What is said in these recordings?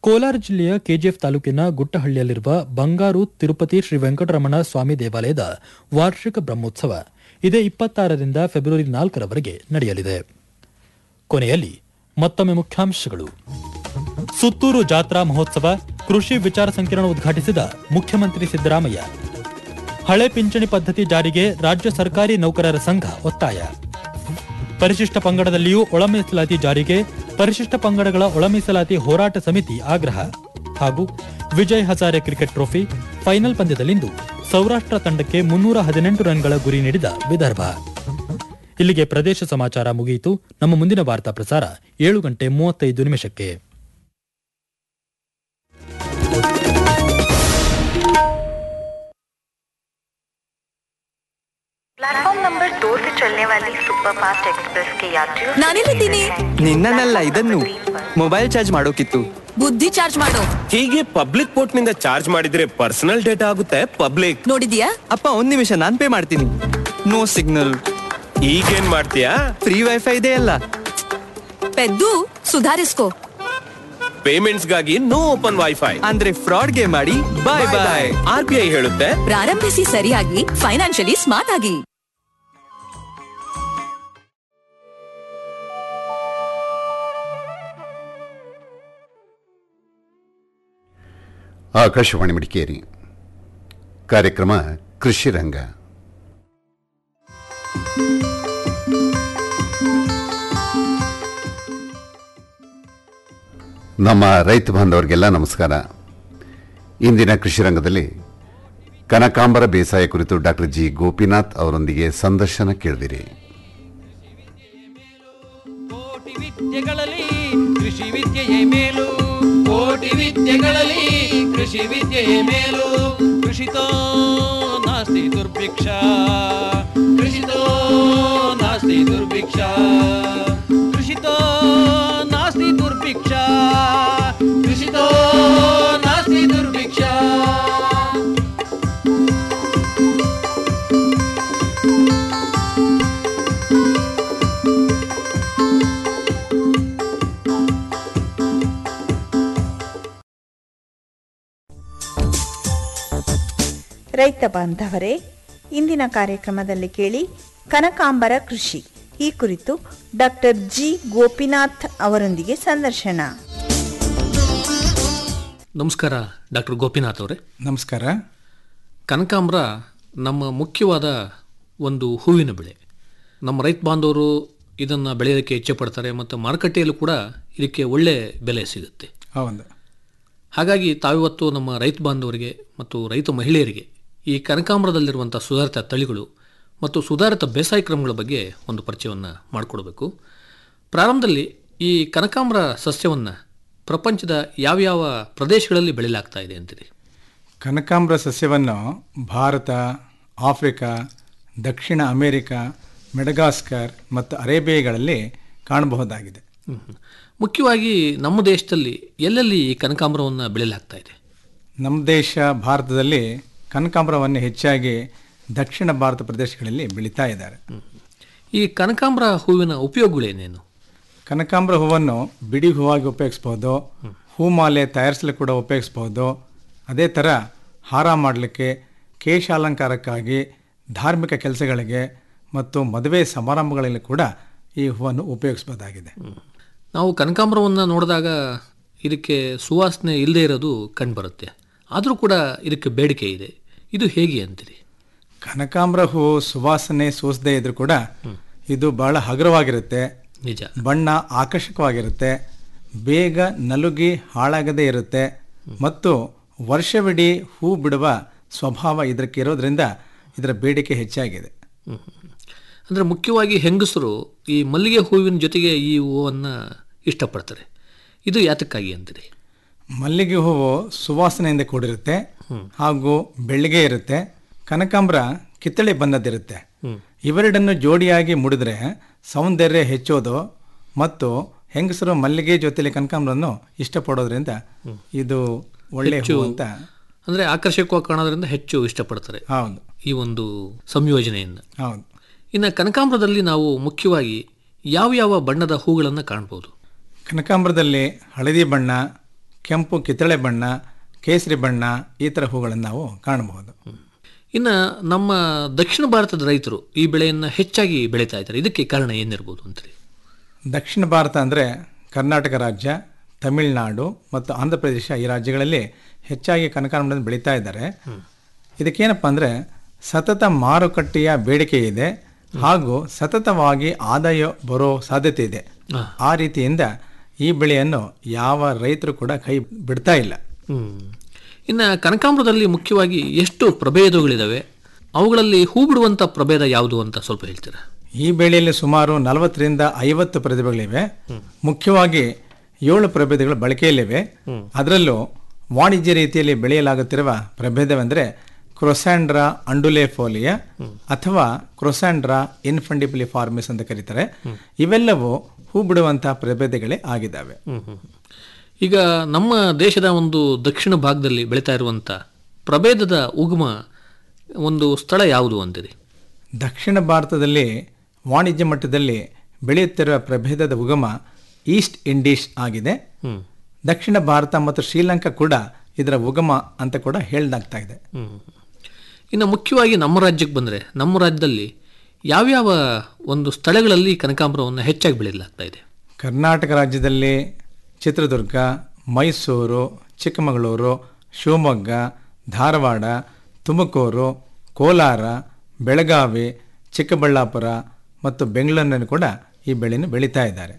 ಕೋಲಾರ ಜಿಲ್ಲೆಯ ಕೆಜಿಎಫ್ ತಾಲೂಕಿನ ಗುಟ್ಟಹಳ್ಳಿಯಲ್ಲಿರುವ ಬಂಗಾರು ತಿರುಪತಿ ಶ್ರೀ ವೆಂಕಟರಮಣ ಸ್ವಾಮಿ ದೇವಾಲಯದ ವಾರ್ಷಿಕ ಬ್ರಹ್ಮೋತ್ಸವ ಇದೇ ಇಪ್ಪತ್ತಾರರಿಂದ ಫೆಬ್ರವರಿ ನಾಲ್ಕರವರೆಗೆ ನಡೆಯಲಿದೆ ಕೊನೆಯಲ್ಲಿ ಮತ್ತೊಮ್ಮೆ ಮುಖ್ಯಾಂಶಗಳು ಸುತ್ತೂರು ಜಾತ್ರಾ ಮಹೋತ್ಸವ ಕೃಷಿ ವಿಚಾರ ಸಂಕಿರಣ ಉದ್ಘಾಟಿಸಿದ ಮುಖ್ಯಮಂತ್ರಿ ಸಿದ್ದರಾಮಯ್ಯ ಹಳೆ ಪಿಂಚಣಿ ಪದ್ಧತಿ ಜಾರಿಗೆ ರಾಜ್ಯ ಸರ್ಕಾರಿ ನೌಕರರ ಸಂಘ ಒತ್ತಾಯ ಪರಿಶಿಷ್ಟ ಪಂಗಡದಲ್ಲಿಯೂ ಒಳ ಮೀಸಲಾತಿ ಜಾರಿಗೆ ಪರಿಶಿಷ್ಟ ಪಂಗಡಗಳ ಒಳ ಮೀಸಲಾತಿ ಹೋರಾಟ ಸಮಿತಿ ಆಗ್ರಹ ಹಾಗೂ Vijay Hazare cricket trophy final ಪಂದ್ಯದಲ್ಲಿಂದು ಸೌರಾಷ್ಟ್ರ ತಂಡಕ್ಕೆ ಮುನ್ನೂರ ಹದಿನೆಂಟು ರನ್ಗಳ ಗುರಿ ನೀಡಿದ ವಿದರ್ಭ ಇಲ್ಲಿಗೆ ಪ್ರದೇಶ ಸಮಾಚಾರ ಮುಗಿಯಿತು ನಮ್ಮ ಮುಂದಿನ ವಾರ್ತಾ ಪ್ರಸಾರ ಏಳು ಗಂಟೆ ಮೂವತ್ತೈದು ನಿಮಿಷಕ್ಕೆ प्लेटफॉर्म नंबर दो से चलने वाली सुपरफास्ट एक्सप्रेस के यात्रियों से ನಾನಿಲ್ಲಿದ್ದೀನಿ ನಿನ್ನನ್ನಲ್ಲ ಇದನ್ನು ಮೊಬೈಲ್ ಚಾರ್ಜ್ ಮಾಡೋಕಿತ್ತು ಬುದ್ಧಿ ಚಾರ್ಜ್ ಮಾಡು ಹೀಗೆ ಪಬ್ಲಿಕ್ ಪೋರ್ಟ್ ನಿಂದ ಚಾರ್ಜ್ ಮಾಡಿದ್ರೆ ಪರ್ಸನಲ್ ಡೇಟಾ ಆಗುತ್ತೆ ಪಬ್ಲಿಕ್ ನೋಡಿದ್ಯಾ ಅಪ್ಪ ಒಂದ್ ನಿಮಿಷ ನಾನ್ ಪೇ ಮಾಡ್ತೀನಿ ನೋ ಸಿಗ್ನಲ್ ಈಗೇನ್ ಮಾಡ್ತೀಯಾ ಫ್ರೀ ವೈಫೈ ಇದೆ ಅಲ್ಲ ಪೆದ್ದು ಸುಧಾರಿಸ್ಕೋ ಪೇಮೆಂಟ್ಸ್ ಗಾಗಿ ನೋ ಓಪನ್ ವೈಫೈ ಅಂದ್ರೆ ಫ್ರಾಡ್ಗೆ ಮಾಡಿ bye bye R B I ಹೇಳುತ್ತೆ ಪ್ರಾರಂಭಿಸಿ ಸರಿಯಾಗಿ ಫೈನಾನ್ಷಿಯಲಿ ಸ್ಮಾರ್ಟ್ ಆಗಿ ಆಕಾಶವಾಣಿ ಮಡಿಕೇರಿ ಕಾರ್ಯಕ್ರಮ ಕೃಷಿ ರಂಗ ನಮ್ಮ ರೈತ ಬಾಂಧವರಿಗೆಲ್ಲ ನಮಸ್ಕಾರ ಇಂದಿನ ಕೃಷಿ ರಂಗದಲ್ಲಿ ಕನಕಾಂಬರ ಬೇಸಾಯ ಕುರಿತು ಡಾಕ್ಟರ್ ಜಿ ಗೋಪಿನಾಥ್ ಅವರೊಂದಿಗೆ ಸಂದರ್ಶನ ಕೇಳಿದಿರಿ ಕೋಟಿ ವಿದ್ಯೆಗಳಲ್ಲಿ ಕೃಷಿ ವಿದ್ಯೆಯೇ ಮೇಲು ಕೋಟಿ ವಿದ್ಯೆಗಳಲ್ಲಿ ಕೃಷಿ ವಿದ್ಯೆಯೇ ಮೇಲು ಕೃಷಿತೋ ನಾಸ್ತಿ ದುರ್ಭಿಕ್ಷ ಕೃಷಿತೋ ನಾಸ್ತಿ ದುರ್ಭಿಕ್ಷ ಕೃಷಿತೋ ನಾಸ್ತಿ ದುರ್ಭಿಕ್ಷ ಕೃಷಿತೋ ನಾಸ್ತಿ ದುರ್ಭಿಕ್ಷ ರೈತ ಬಾಂಧವರೇ ಇಂದಿನ ಕಾರ್ಯಕ್ರಮದಲ್ಲಿ ಕೇಳಿ ಕನಕಾಂಬರ ಕೃಷಿ ಈ ಕುರಿತು ಡಾಕ್ಟರ್ ಜಿ ಗೋಪಿನಾಥ್ ಅವರೊಂದಿಗೆ ಸಂದರ್ಶನ ನಮಸ್ಕಾರ ಡಾಕ್ಟರ್ ಗೋಪಿನಾಥ್ ಅವರೇ ನಮಸ್ಕಾರ ಕನಕಾಂಬರ ನಮ್ಮ ಮುಖ್ಯವಾದ ಒಂದು ಹೂವಿನ ಬೆಳೆ ನಮ್ಮ ರೈತ ಬಾಂಧವರು ಇದನ್ನು ಬೆಳೆಯೋದಕ್ಕೆ ಇಚ್ಛೆ ಪಡ್ತಾರೆ ಮತ್ತು ಮಾರುಕಟ್ಟೆಯಲ್ಲೂ ಕೂಡ ಇದಕ್ಕೆ ಒಳ್ಳೆ ಬೆಲೆ ಸಿಗುತ್ತೆ ಹೌದು ಹಾಗಾಗಿ ತಾವಿವತ್ತು ನಮ್ಮ ರೈತ ಬಾಂಧವರಿಗೆ ಮತ್ತು ರೈತ ಮಹಿಳೆಯರಿಗೆ ಈ ಕನಕಾಂಬರದಲ್ಲಿರುವಂಥ ಸುಧಾರಿತ ತಳಿಗಳು ಮತ್ತು ಸುಧಾರಿತ ಬೇಸಾಯ ಕ್ರಮಗಳ ಬಗ್ಗೆ ಒಂದು ಪರಿಚಯವನ್ನು ಮಾಡಿಕೊಡ್ಬೇಕು ಪ್ರಾರಂಭದಲ್ಲಿ ಈ ಕನಕಾಂಬರ ಸಸ್ಯವನ್ನು ಪ್ರಪಂಚದ ಯಾವ್ಯಾವ ಪ್ರದೇಶಗಳಲ್ಲಿ ಬೆಳೆಯಲಾಗ್ತಾ ಇದೆ ಅಂತೀರಿ ಕನಕಾಂಬರ ಸಸ್ಯವನ್ನು ಭಾರತ ಆಫ್ರಿಕಾ ದಕ್ಷಿಣ ಅಮೇರಿಕ ಮೆಡಗಾಸ್ಕರ್ ಮತ್ತು ಅರೇಬಿಯಾಗಳಲ್ಲಿ ಕಾಣಬಹುದಾಗಿದೆ ಹ್ಮ್. ಮುಖ್ಯವಾಗಿ ನಮ್ಮ ದೇಶದಲ್ಲಿ ಎಲ್ಲೆಲ್ಲಿ ಈ ಕನಕಾಂಬರವನ್ನು ಬೆಳೆಯಲಾಗ್ತಾ ಇದೆ ನಮ್ಮ ದೇಶ ಭಾರತದಲ್ಲಿ ಕನಕಾಂಬರವನ್ನು ಹೆಚ್ಚಾಗಿ ದಕ್ಷಿಣ ಭಾರತ ಪ್ರದೇಶಗಳಲ್ಲಿ ಬೆಳೀತಾ ಇದ್ದಾರೆ ಈ ಕನಕಾಂಬರ ಹೂವಿನ ಉಪಯೋಗಗಳೇನೇನು ಕನಕಾಂಬರ ಹೂವನ್ನು ಬಿಡಿ ಹೂವಾಗಿ ಉಪಯೋಗಿಸ್ಬೋದು ಹೂಮಾಲೆ ತಯಾರಿಸಲು ಕೂಡ ಉಪಯೋಗಿಸ್ಬೋದು ಅದೇ ಥರ ಹಾರ ಮಾಡಲಿಕ್ಕೆ ಕೇಶಾಲಂಕಾರಕ್ಕಾಗಿ ಧಾರ್ಮಿಕ ಕೆಲಸಗಳಿಗೆ ಮತ್ತು ಮದುವೆ ಸಮಾರಂಭಗಳಲ್ಲಿ ಕೂಡ ಈ ಹೂವನ್ನು ಉಪಯೋಗಿಸ್ಬೋದಾಗಿದೆ ನಾವು ಕನಕಾಂಬರವನ್ನು ನೋಡಿದಾಗ ಇದಕ್ಕೆ ಸುವಾಸನೆ ಇಲ್ಲದೆ ಇರೋದು ಕಂಡುಬರುತ್ತೆ ಆದರೂ ಕೂಡ ಇದಕ್ಕೆ ಬೇಡಿಕೆ ಇದೆ ಇದು ಹೇಗೆ ಅಂತೀರಿ ಕನಕಾಂಬರ ಹೂವು ಸುವಾಸನೆ ಸೂಸದೇ ಇದ್ರೂ ಕೂಡ ಇದು ಬಹಳ ಹಗುರವಾಗಿರುತ್ತೆ ನಿಜ ಬಣ್ಣ ಆಕರ್ಷಕವಾಗಿರುತ್ತೆ ಬೇಗ ನಲುಗಿ ಹಾಳಾಗದೇ ಇರುತ್ತೆ ಮತ್ತು ವರ್ಷವಿಡೀ ಹೂ ಬಿಡುವ ಸ್ವಭಾವ ಇದಕ್ಕೆ ಇರೋದ್ರಿಂದ ಇದರ ಬೇಡಿಕೆ ಹೆಚ್ಚಾಗಿದೆ ಅಂದರೆ ಮುಖ್ಯವಾಗಿ ಹೆಂಗಸರು ಈ ಮಲ್ಲಿಗೆ ಹೂವಿನ ಜೊತೆಗೆ ಈ ಹೂವನ್ನು ಇಷ್ಟಪಡ್ತಾರೆ ಇದು ಯಾತಕ್ಕಾಗಿ ಅಂತೀರಿ ಮಲ್ಲಿಗೆ ಹೂವು ಸುವಾಸನೆಯಿಂದ ಕೂಡಿರುತ್ತೆ ಹಾಗೂ ಬೆಳ್ಳಿಗೆ ಇರುತ್ತೆ ಕನಕಾಂಬರ ಕಿತ್ತಳೆ ಬಣ್ಣದಿರುತ್ತೆ ಇವೆರಡನ್ನು ಜೋಡಿಯಾಗಿ ಮುಡಿದ್ರೆ ಸೌಂದರ್ಯ ಹೆಚ್ಚೋದು ಮತ್ತು ಹೆಂಗಸರು ಮಲ್ಲಿಗೆ ಜೊತೆಲಿ ಕನಕಾಂಬರನ್ನು ಇಷ್ಟಪಡೋದ್ರಿಂದ ಇದು ಒಳ್ಳೆ ಹೂ ಅಂತ ಅಂದರೆ ಆಕರ್ಷಕವಾಗಿ ಕಾಣೋದ್ರಿಂದ ಹೆಚ್ಚು ಇಷ್ಟಪಡ್ತಾರೆ ಹೌದು ಈ ಒಂದು ಸಂಯೋಜನೆಯಿಂದ ಹೌದು ಇನ್ನು ಕನಕಾಂಬರದಲ್ಲಿ ನಾವು ಮುಖ್ಯವಾಗಿ ಯಾವ ಯಾವ ಬಣ್ಣದ ಹೂಗಳನ್ನು ಕಾಣ್ಬೋದು ಕನಕಾಂಬರದಲ್ಲಿ ಹಳದಿ ಬಣ್ಣ ಕೆಂಪು ಕಿತ್ತಳೆ ಬಣ್ಣ ಕೇಸರಿ ಬಣ್ಣ ಈ ಥರ ಹೂಗಳನ್ನು ನಾವು ಕಾಣಬಹುದು ಇನ್ನು ನಮ್ಮ ದಕ್ಷಿಣ ಭಾರತದ ರೈತರು ಈ ಬೆಳೆಯನ್ನು ಹೆಚ್ಚಾಗಿ ಬೆಳೀತಾ ಇದ್ದಾರೆ ಇದಕ್ಕೆ ಕಾರಣ ಏನಿರ್ಬೋದು ಅಂತೀರಿ ದಕ್ಷಿಣ ಭಾರತ ಅಂದರೆ ಕರ್ನಾಟಕ ರಾಜ್ಯ ತಮಿಳುನಾಡು ಮತ್ತು ಆಂಧ್ರ ಪ್ರದೇಶ ಈ ರಾಜ್ಯಗಳಲ್ಲಿ ಹೆಚ್ಚಾಗಿ ಕನಕಾಂಬರವನ್ನು ಬೆಳೀತಾ ಇದ್ದಾರೆ ಇದಕ್ಕೇನಪ್ಪ ಅಂದರೆ ಸತತ ಮಾರುಕಟ್ಟೆಯ ಬೇಡಿಕೆ ಇದೆ ಹಾಗೂ ಸತತವಾಗಿ ಆದಾಯ ಬರೋ ಸಾಧ್ಯತೆ ಇದೆ ಆ ರೀತಿಯಿಂದ ಈ ಬೆಳೆಯನ್ನು ಯಾವ ರೈತರು ಕೂಡ ಕೈ ಬಿಡ್ತಾ ಇಲ್ಲ ಹ್ಮ್. ಇನ್ನು ಕನಕಾಂಬರದಲ್ಲಿ ಮುಖ್ಯವಾಗಿ ಎಷ್ಟು ಪ್ರಭೇದಗಳಿದಾವೆ ಅವುಗಳಲ್ಲಿ ಹೂ ಬಿಡುವಂಥ ಪ್ರಭೇದ ಯಾವುದು ಅಂತ ಸ್ವಲ್ಪ ಹೇಳ್ತೀರಾ ಈ ಬೆಳೆಯಲ್ಲಿ ಸುಮಾರು ನಲವತ್ತರಿಂದ ಐವತ್ತು ಪ್ರತಿಭೆಗಳಿವೆ ಮುಖ್ಯವಾಗಿ ಏಳು ಪ್ರಭೇದಗಳು ಬಳಕೆಯಲ್ಲಿವೆ ಅದರಲ್ಲೂ ವಾಣಿಜ್ಯ ರೀತಿಯಲ್ಲಿ ಬೆಳೆಯಲಾಗುತ್ತಿರುವ ಪ್ರಭೇದವೆಂದರೆ ಕ್ರೊಸ್ಯಾಂಡ್ರಾ ಅಂಡುಲೆಫೋಲಿಯಾ ಅಥವಾ ಕ್ರೊಸ್ಯಾಂಡ್ರಾ ಇನ್ಫಂಡಿಬ್ಲಿ ಫಾರ್ಮಿಸ್ ಅಂತ ಕರೀತಾರೆ ಇವೆಲ್ಲವೂ ಹೂ ಬಿಡುವಂತಹ ಪ್ರಭೇದಗಳೇ ಆಗಿದ್ದಾವೆ ಹ್ಮ್, ಹ್ಮ್. ಈಗ ನಮ್ಮ ದೇಶದ ಒಂದು ದಕ್ಷಿಣ ಭಾಗದಲ್ಲಿ ಬೆಳೀತಾ ಇರುವಂಥ ಪ್ರಭೇದದ ಉಗಮ ಒಂದು ಸ್ಥಳ ಯಾವುದು ಅಂತೀರಿ ದಕ್ಷಿಣ ಭಾರತದಲ್ಲಿ ವಾಣಿಜ್ಯ ಮಟ್ಟದಲ್ಲಿ ಬೆಳೆಯುತ್ತಿರುವ ಪ್ರಭೇದದ ಉಗಮ ಈಸ್ಟ್ ಇಂಡೀಸ್ ಆಗಿದೆ ಹ್ಮ್. ದಕ್ಷಿಣ ಭಾರತ ಮತ್ತು ಶ್ರೀಲಂಕಾ ಕೂಡ ಇದರ ಉಗಮ ಅಂತ ಕೂಡ ಹೇಳಲಾಗ್ತಾ ಇದೆ ಹ್ಮ್. ಇನ್ನು ಮುಖ್ಯವಾಗಿ ನಮ್ಮ ರಾಜ್ಯಕ್ಕೆ ಬಂದರೆ ನಮ್ಮ ರಾಜ್ಯದಲ್ಲಿ ಯಾವ್ಯಾವ ಒಂದು ಸ್ಥಳಗಳಲ್ಲಿ ಕನಕಾಂಬರವನ್ನು ಹೆಚ್ಚಾಗಿ ಬೆಳೆಯಲಾಗ್ತಾ ಇದೆ ಕರ್ನಾಟಕ ರಾಜ್ಯದಲ್ಲಿ ಚಿತ್ರದುರ್ಗ ಮೈಸೂರು ಚಿಕ್ಕಮಗಳೂರು ಶಿವಮೊಗ್ಗ ಧಾರವಾಡ ತುಮಕೂರು ಕೋಲಾರ ಬೆಳಗಾವಿ ಚಿಕ್ಕಬಳ್ಳಾಪುರ ಮತ್ತು ಬೆಂಗಳೂರಿನಲ್ಲಿ ಕೂಡ ಈ ಬೆಳೆಯನ್ನು ಬೆಳೀತಾ ಇದ್ದಾರೆ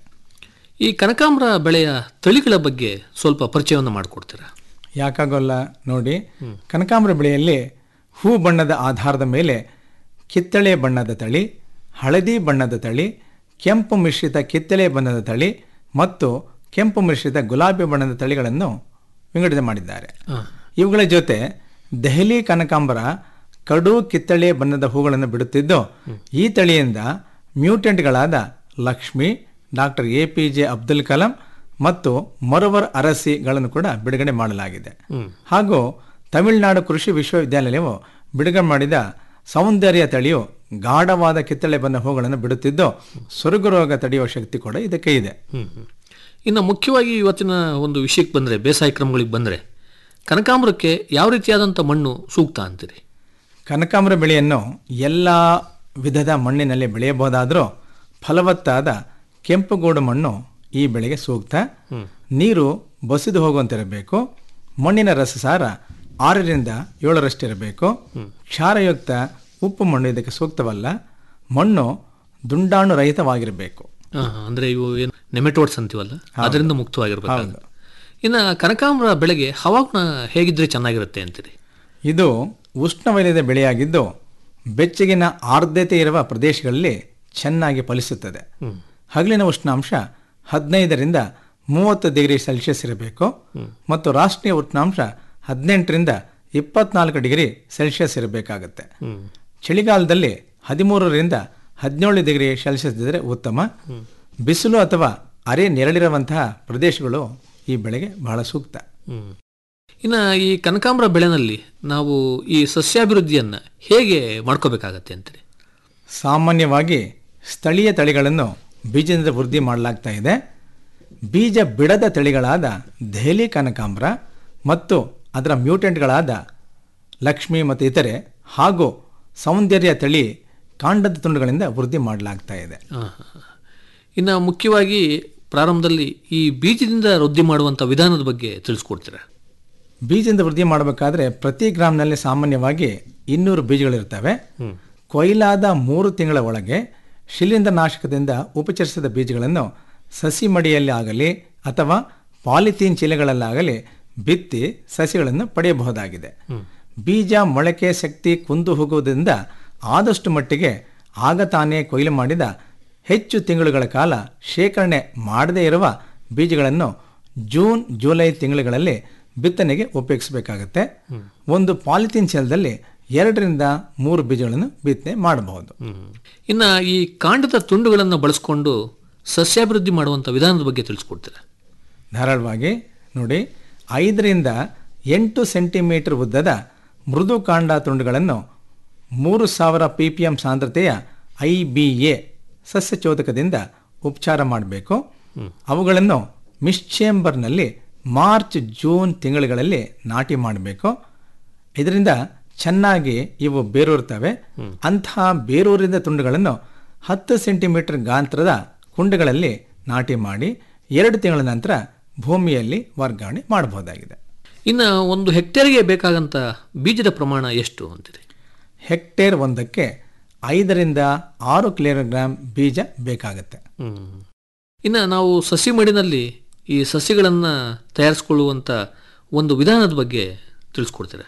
ಈ ಕನಕಾಂಬರ ಬೆಳೆಯ ತಳಿಗಳ ಬಗ್ಗೆ ಸ್ವಲ್ಪ ಪರಿಚಯವನ್ನು ಮಾಡಿಕೊಡ್ತೀರಾ ಯಾಕಾಗೋಲ್ಲ ನೋಡಿ ಕನಕಾಂಬರ ಬೆಳೆಯಲ್ಲಿ ಹೂ ಬಣ್ಣದ ಆಧಾರದ ಮೇಲೆ ಕಿತ್ತಳೆ ಬಣ್ಣದ ತಳಿ ಹಳದಿ ಬಣ್ಣದ ತಳಿ ಕೆಂಪು ಮಿಶ್ರಿತ ಕಿತ್ತಳೆ ಬಣ್ಣದ ತಳಿ ಮತ್ತು ಕೆಂಪು ಮಿಶ್ರಿತ ಗುಲಾಬಿ ಬಣ್ಣದ ತಳಿಗಳನ್ನು ವಿಂಗಡಣೆ ಮಾಡಿದ್ದಾರೆ ಇವುಗಳ ಜೊತೆ ದೆಹಲಿ ಕನಕಾಂಬರ ಕಡು ಕಿತ್ತಳೆ ಬಣ್ಣದ ಹೂಗಳನ್ನು ಬಿಡುತ್ತಿದ್ದು ಈ ತಳಿಯಿಂದ ಮ್ಯೂಟೆಂಟ್ಗಳಾದ Lakshmi doctor A P J Abdul Kalam ಮತ್ತು ಮರವರ್ ಅರಸಿಗಳನ್ನು ಕೂಡ ಬಿಡುಗಡೆ ಮಾಡಲಾಗಿದೆ ಹಾಗೂ ತಮಿಳುನಾಡು ಕೃಷಿ ವಿಶ್ವವಿದ್ಯಾನಿಲಯವು ಬಿಡುಗಡೆ ಮಾಡಿದ ಸೌಂದರ್ಯ ತಳಿಯು ಗಾಢವಾದ ಕಿತ್ತಳೆ ಬಣ್ಣ ಹೂಗಳನ್ನು ಬಿಡುತ್ತಿದ್ದು ಸೊರಗು ರೋಗ ತಡೆಯುವ ಶಕ್ತಿ ಕೂಡ ಇದಕ್ಕೆ ಇದೆ ಹ್ಮ್, ಹ್ಮ್. ಇನ್ನು ಮುಖ್ಯವಾಗಿ ಇವತ್ತಿನ ಒಂದು ವಿಷಯಕ್ಕೆ ಬಂದರೆ ಬೇಸಾಯ ಕ್ರಮಗಳಿಗೆ ಬಂದರೆ ಕನಕಾಂಬರಕ್ಕೆ ಯಾವ ರೀತಿಯಾದಂಥ ಮಣ್ಣು ಸೂಕ್ತ ಅಂತೀರಿ ಕನಕಾಂಬರ ಬೆಳೆಯನ್ನು ಎಲ್ಲ ವಿಧದ ಮಣ್ಣಿನಲ್ಲಿ ಬೆಳೆಯಬಹುದಾದರೂ ಫಲವತ್ತಾದ ಕೆಂಪುಗೋಡು ಮಣ್ಣು ಈ ಬೆಳೆಗೆ ಸೂಕ್ತ ನೀರು ಬಸಿದು ಹೋಗುವಂತಿರಬೇಕು ಮಣ್ಣಿನ ರಸಸಾರ ಆರರಿಂದ ಏಳರಷ್ಟಿರಬೇಕು ಕ್ಷಾರಯುಕ್ತ ಉಪ್ಪು ಮಣ್ಣು ಇದಕ್ಕೆ ಸೂಕ್ತವಲ್ಲ ಮಣ್ಣು ದುಂಡಾಣು ರಹಿತವಾಗಿರಬೇಕು ಆ, ಅಂದ್ರೆ ಇವು ಏನು ನೆಮೆಟೋಡ್ಸ್ ಅಂತೀವಲ್ಲ ಅದರಿಂದ ಮುಕ್ತವಾಗಿರ್ಬೇಕು ಇನ್ನು ಕನಕಾಂಬರ ಬೆಳೆಗೆ ಹವಾಗುಣ ಹೇಗಿದ್ರೆ ಚೆನ್ನಾಗಿರುತ್ತೆ ಅಂತೀರಿ ಇದು ಉಷ್ಣವಲಯದ ಬೆಳೆಯಾಗಿದ್ದು ಬೆಚ್ಚಗಿನ ಆರ್ದ್ರತೆ ಇರುವ ಪ್ರದೇಶಗಳಲ್ಲಿ ಚೆನ್ನಾಗಿ ಫಲಿಸುತ್ತದೆ ಹಗಲಿನ ಉಷ್ಣಾಂಶ ಹದಿನೈದರಿಂದ ಮೂವತ್ತು ಡಿಗ್ರಿ ಸೆಲ್ಸಿಯಸ್ ಇರಬೇಕು ಮತ್ತು ರಾಷ್ಟ್ರೀಯ ಉಷ್ಣಾಂಶ ಹದಿನೆಂಟರಿಂದ ಇಪ್ಪತ್ನಾಲ್ಕು ಡಿಗ್ರಿ ಸೆಲ್ಸಿಯಸ್ ಇರಬೇಕಾಗುತ್ತೆ ಚಳಿಗಾಲದಲ್ಲಿ ಹದಿಮೂರರಿಂದ ಹದಿನೇಳು ಡಿಗ್ರಿ ಸೆಲ್ಸಿಯಸ್ ಇದ್ದರೆ ಉತ್ತಮ ಬಿಸಿಲು ಅಥವಾ ಅರೆ ನೆರಳಿರುವಂತಹ ಪ್ರದೇಶಗಳು ಈ ಬೆಳೆಗೆ ಬಹಳ ಸೂಕ್ತ ಹ್ಮ್. ಇನ್ನು ಈ ಕನಕಾಂಬರ ಬೆಳೆನಲ್ಲಿ ನಾವು ಈ ಸಸ್ಯಾಭಿವೃದ್ಧಿಯನ್ನು ಹೇಗೆ ಮಾಡ್ಕೋಬೇಕಾಗತ್ತೆ ಅಂತೀರಿ ಸಾಮಾನ್ಯವಾಗಿ ಸ್ಥಳೀಯ ತಳಿಗಳನ್ನು ಬೀಜದಿಂದ ವೃದ್ಧಿ ಮಾಡಲಾಗ್ತಾ ಇದೆ ಬೀಜ ಬಿಡದ ತಳಿಗಳಾದ ದೆಹಲಿ ಕನಕಾಂಬರ ಮತ್ತು ಅದರ ಮ್ಯೂಟೆಂಟ್ಗಳಾದ ಲಕ್ಷ್ಮಿ ಮತ್ತು ಇತರೆ ಹಾಗೂ ಸೌಂದರ್ಯ ತಳಿ ಕಾಂಡದ ತುಂಡುಗಳಿಂದ ವೃದ್ಧಿ ಮಾಡಲಾಗ್ತಾ ಇದೆ ಆ, ಇನ್ನು ಮುಖ್ಯವಾಗಿ ಪ್ರಾರಂಭದಲ್ಲಿ ಈ ಬೀಜದಿಂದ ವೃದ್ಧಿ ಮಾಡುವಂಥ ವಿಧಾನದ ಬಗ್ಗೆ ತಿಳಿಸ್ಕೊಡ್ತೀರಾ ಬೀಜದಿಂದ ವೃದ್ಧಿ ಮಾಡಬೇಕಾದ್ರೆ ಪ್ರತಿ ಗ್ರಾಮ್ನಲ್ಲಿ ಸಾಮಾನ್ಯವಾಗಿ ಇನ್ನೂರು ಬೀಜಗಳಿರ್ತವೆ ಕೊಯ್ಲಾದ ಮೂರು ತಿಂಗಳ ಒಳಗೆ ಶಿಲೀಂಧ್ರ ನಾಶಕದಿಂದ ಉಪಚರಿಸಿದ ಬೀಜಗಳನ್ನು ಸಸಿ ಮಡಿಯಲ್ಲಿ ಆಗಲಿ ಅಥವಾ ಪಾಲಿಥೀನ್ ಚೀಲಗಳಲ್ಲಾಗಲಿ ಬಿತ್ತಿ ಸಸಿಗಳನ್ನು ಪಡೆಯಬಹುದಾಗಿದೆ ಬೀಜ ಮೊಳಕೆ ಶಕ್ತಿ ಕುಂದು ಹೋಗುವುದರಿಂದ ಆದಷ್ಟು ಮಟ್ಟಿಗೆ ಆಗ ತಾನೇ ಕೊಯ್ಲು ಮಾಡಿದ ಹೆಚ್ಚು ತಿಂಗಳುಗಳ ಕಾಲ ಶೇಖರಣೆ ಮಾಡದೇ ಇರುವ ಬೀಜಗಳನ್ನು ಜೂನ್ ಜುಲೈ ತಿಂಗಳುಗಳಲ್ಲಿ ಬಿತ್ತನೆಗೆ ಉಪಯೋಗಿಸಬೇಕಾಗತ್ತೆ ಒಂದು ಪಾಲಿಥೀನ್ ಚೀಲದಲ್ಲಿ ಎರಡರಿಂದ ಮೂರು ಬೀಜಗಳನ್ನು ಬಿತ್ತನೆ ಮಾಡಬಹುದು ಇನ್ನು ಈ ಕಾಂಡದ ತುಂಡುಗಳನ್ನು ಬಳಸ್ಕೊಂಡು ಸಸ್ಯಾಭಿವೃದ್ಧಿ ಮಾಡುವಂಥ ವಿಧಾನದ ಬಗ್ಗೆ ತಿಳಿಸ್ಕೊಡ್ತೀರಾ ಧಾರಾಳವಾಗಿ ನೋಡಿ ಐದರಿಂದ ಎಂಟು ಸೆಂಟಿಮೀಟರ್ ಉದ್ದದ ಮೃದು ಕಾಂಡ ತುಂಡುಗಳನ್ನು ಮೂರು ಸಾವಿರ ಪಿ ಪಿ ಎಂ ಸಾಂದ್ರತೆಯ ಐ ಬಿ ಎ ಸಸ್ಯಚೋದಕದಿಂದ ಉಪಚಾರ ಮಾಡಬೇಕು ಅವುಗಳನ್ನು ಮಿಶ್ಚೇಂಬರ್ನಲ್ಲಿ ಮಾರ್ಚ್ ಜೂನ್ ತಿಂಗಳುಗಳಲ್ಲಿ ನಾಟಿ ಮಾಡಬೇಕು ಇದರಿಂದ ಚೆನ್ನಾಗಿ ಇವು ಬೇರೂರ್ತವೆ ಅಂತಹ ಬೇರೂರಿದ ತುಂಡುಗಳನ್ನು ಹತ್ತು ಸೆಂಟಿಮೀಟರ್ ಗಾತ್ರದ ಕುಂಡಗಳಲ್ಲಿ ನಾಟಿ ಮಾಡಿ ಎರಡು ತಿಂಗಳ ನಂತರ ಭೂಮಿಯಲ್ಲಿ ವರ್ಗಾವಣೆ ಮಾಡಬಹುದಾಗಿದೆ ಇನ್ನು ಒಂದು ಹೆಕ್ಟೇರ್ಗೆ ಬೇಕಾಗಂತ ಬೀಜದ ಪ್ರಮಾಣ ಎಷ್ಟು ಅಂತೀರಿ ಹೆಕ್ಟೇರ್ ಒಂದಕ್ಕೆ ಐದರಿಂದ ಆರು ಕಿಲೋಗ್ರಾಂ ಬೀಜ ಬೇಕಾಗುತ್ತೆ ಇನ್ನು ನಾವು ಸಸಿ ಮಡಿನಲ್ಲಿ ಈ ಸಸಿಗಳನ್ನು ತಯಾರಿಸಿಕೊಳ್ಳುವಂಥ ಒಂದು ವಿಧಾನದ ಬಗ್ಗೆ ತಿಳಿಸ್ಕೊಡ್ತೀರಾ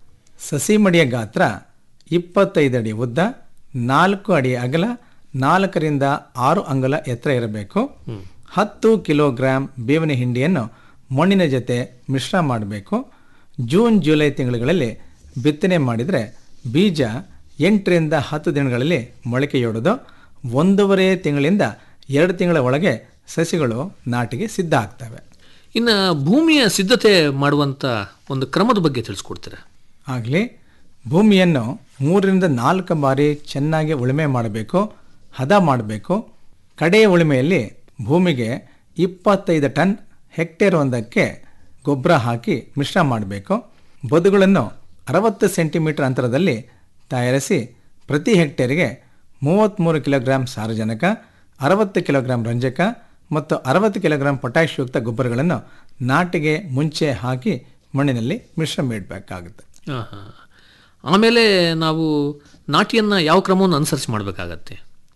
ಸಸಿ ಮಡಿಯ ಗಾತ್ರ ಇಪ್ಪತ್ತೈದು ಅಡಿ ಉದ್ದ ನಾಲ್ಕು ಅಡಿ ಅಗಲ ನಾಲ್ಕರಿಂದ ಆರು ಅಂಗುಲ ಎತ್ತರ ಇರಬೇಕು ಹತ್ತು ಕಿಲೋಗ್ರಾಂ ಬೇವಿನ ಹಿಂಡಿಯನ್ನು ಮಣ್ಣಿನ ಜೊತೆ ಮಿಶ್ರ ಮಾಡಬೇಕು ಜೂನ್ ಜುಲೈ ತಿಂಗಳುಗಳಲ್ಲಿ ಬಿತ್ತನೆ ಮಾಡಿದರೆ ಬೀಜ ಎಂಟರಿಂದ ಹತ್ತು ದಿನಗಳಲ್ಲಿ ಮೊಳಕೆಯೊಡೆದು ಒಂದೂವರೆ ತಿಂಗಳಿಂದ ಎರಡು ತಿಂಗಳ ಒಳಗೆ ಸಸಿಗಳು ನಾಟಿಗೆ ಸಿದ್ಧ ಆಗ್ತವೆ ಇನ್ನು ಭೂಮಿಯ ಸಿದ್ಧತೆ ಮಾಡುವಂಥ ಒಂದು ಕ್ರಮದ ಬಗ್ಗೆ ತಿಳಿಸ್ಕೊಡ್ತೀರಾ ಆಗಲಿ ಭೂಮಿಯನ್ನು ಮೂರರಿಂದ ನಾಲ್ಕು ಬಾರಿ ಚೆನ್ನಾಗಿ ಉಳುಮೆ ಮಾಡಬೇಕು ಹದ ಮಾಡಬೇಕು ಕಡೆಯ ಉಳುಮೆಯಲ್ಲಿ ಭೂಮಿಗೆ ಇಪ್ಪತ್ತೈದು ಟನ್ ಹೆಕ್ಟೇರ್ ಒಂದಕ್ಕೆ ಗೊಬ್ಬರ ಹಾಕಿ ಮಿಶ್ರ ಮಾಡಬೇಕು ಬದುಗಳನ್ನು ಅರವತ್ತು ಸೆಂಟಿಮೀಟರ್ ಅಂತರದಲ್ಲಿ ತಯಾರಿಸಿ ಪ್ರತಿ ಹೆಕ್ಟೇರಿಗೆ ಮೂವತ್ತ್ಮೂರು ಕಿಲೋಗ್ರಾಂ ಸಾರಜನಕ ಅರವತ್ತು ಕಿಲೋಗ್ರಾಂ ರಂಜಕ ಮತ್ತು ಅರವತ್ತು ಕಿಲೋಗ್ರಾಂ ಪೊಟ್ಯಾಶ್ಯುಕ್ತ ಗೊಬ್ಬರಗಳನ್ನು ನಾಟಿಗೆ ಮುಂಚೆ ಹಾಕಿ ಮಣ್ಣಿನಲ್ಲಿ ಮಿಶ್ರ ಮಾಡಬೇಕಾಗುತ್ತೆ ಆಹಾ. ಆಮೇಲೆ ನಾವು ನಾಟಿಯನ್ನು ಯಾವ ಕ್ರಮವನ್ನು ಅನುಸರಿಸಿ ಮಾಡಬೇಕಾಗತ್ತೆ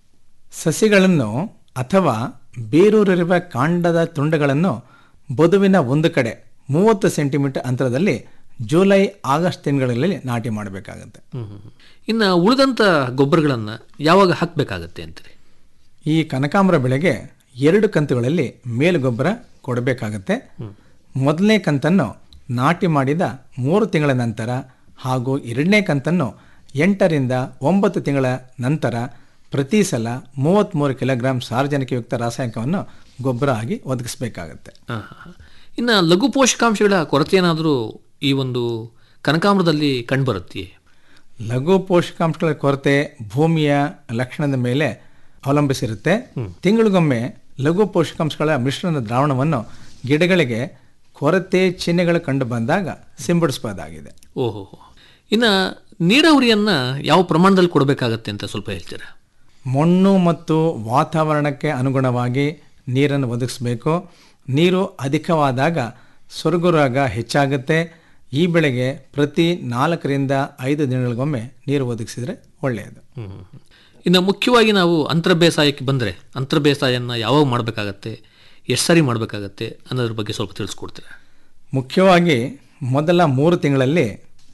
ಸಸಿಗಳನ್ನು ಅಥವಾ ಬೇರೂರಿರುವ ಕಾಂಡದ ತುಂಡುಗಳನ್ನು ಬದುವಿನ ಒಂದು ಕಡೆ ಮೂವತ್ತು ಸೆಂಟಿಮೀಟರ್ ಅಂತರದಲ್ಲಿ ಜುಲೈ ಆಗಸ್ಟ್ ತಿಂಗಳಲ್ಲಿ ನಾಟಿ ಮಾಡಬೇಕಾಗುತ್ತೆ ಇನ್ನು ಉಳಿದಂಥ ಗೊಬ್ಬರಗಳನ್ನು ಯಾವಾಗ ಹಾಕಬೇಕಾಗತ್ತೆ ಅಂತೀರಿ ಈ ಕನಕಾಂಬರ ಬೆಳೆಗೆ ಎರಡು ಕಂತುಗಳಲ್ಲಿ ಮೇಲು ಗೊಬ್ಬರ ಕೊಡಬೇಕಾಗತ್ತೆ ಮೊದಲನೇ ಕಂತನ್ನು ನಾಟಿ ಮಾಡಿದ ಮೂರು ತಿಂಗಳ ನಂತರ ಹಾಗೂ ಎರಡನೇ ಕಂತನ್ನು ಎಂಟರಿಂದ ಒಂಬತ್ತು ತಿಂಗಳ ನಂತರ ಪ್ರತಿ ಸಲ ಮೂವತ್ತ್ಮೂರು ಕಿಲೋಗ್ರಾಂ ಸಾರ್ವಜನಿಕಯುಕ್ತ ರಾಸಾಯನಿಕವನ್ನು ಗೊಬ್ಬರ ಆಗಿ ಒದಗಿಸಬೇಕಾಗತ್ತೆ ಆಹಾ. ಇನ್ನು ಲಘು ಪೋಷಕಾಂಶಗಳ ಕೊರತೆ ಏನಾದರೂ ಈ ಒಂದು ಕನಕಾಂಬರದಲ್ಲಿ ಕಂಡುಬರುತ್ತೆಯೇ ಲಘು ಪೋಷಕಾಂಶಗಳ ಕೊರತೆ ಭೂಮಿಯ ಲಕ್ಷಣದ ಮೇಲೆ ಅವಲಂಬಿಸಿರುತ್ತೆ ತಿಂಗಳಿಗೊಮ್ಮೆ ಲಘು ಪೋಷಕಾಂಶಗಳ ಮಿಶ್ರಣ ದ್ರಾವಣವನ್ನು ಗಿಡಗಳಿಗೆ ಕೊರತೆ ಚಿಹ್ನೆಗಳು ಕಂಡು ಬಂದಾಗ ಸಿಂಪಡಿಸಬಹುದಾಗಿದೆ ಓಹೋ ಇನ್ನು ನೀರಾವರಿಯನ್ನು ಯಾವ ಪ್ರಮಾಣದಲ್ಲಿ ಕೊಡಬೇಕಾಗತ್ತೆ ಅಂತ ಸ್ವಲ್ಪ ಹೇಳ್ತೀರಾ ಮಣ್ಣು ಮತ್ತು ವಾತಾವರಣಕ್ಕೆ ಅನುಗುಣವಾಗಿ ನೀರನ್ನು ಒದಗಿಸಬೇಕು ನೀರು ಅಧಿಕವಾದಾಗ ಸೊರಗು ರೋಗ ಹೆಚ್ಚಾಗುತ್ತೆ ಈ ಬೆಳೆಗೆ ಪ್ರತಿ ನಾಲ್ಕರಿಂದ ಐದು ದಿನಗಳಿಗೊಮ್ಮೆ ನೀರು ಒದಗಿಸಿದರೆ ಒಳ್ಳೆಯದು ಇನ್ನು ಮುಖ್ಯವಾಗಿ ನಾವು ಅಂತರ ಬೇಸಾಯಕ್ಕೆ ಬಂದರೆ ಅಂತರ ಬೇಸಾಯನ ಯಾವಾಗ ಮಾಡಬೇಕಾಗತ್ತೆ ಎಷ್ಟು ಸಾರಿ ಮಾಡಬೇಕಾಗತ್ತೆ ಅನ್ನೋದ್ರ ಬಗ್ಗೆ ಸ್ವಲ್ಪ ತಿಳಿಸ್ಕೊಡ್ತೀರಾ ಮುಖ್ಯವಾಗಿ ಮೊದಲ ಮೂರು ತಿಂಗಳಲ್ಲಿ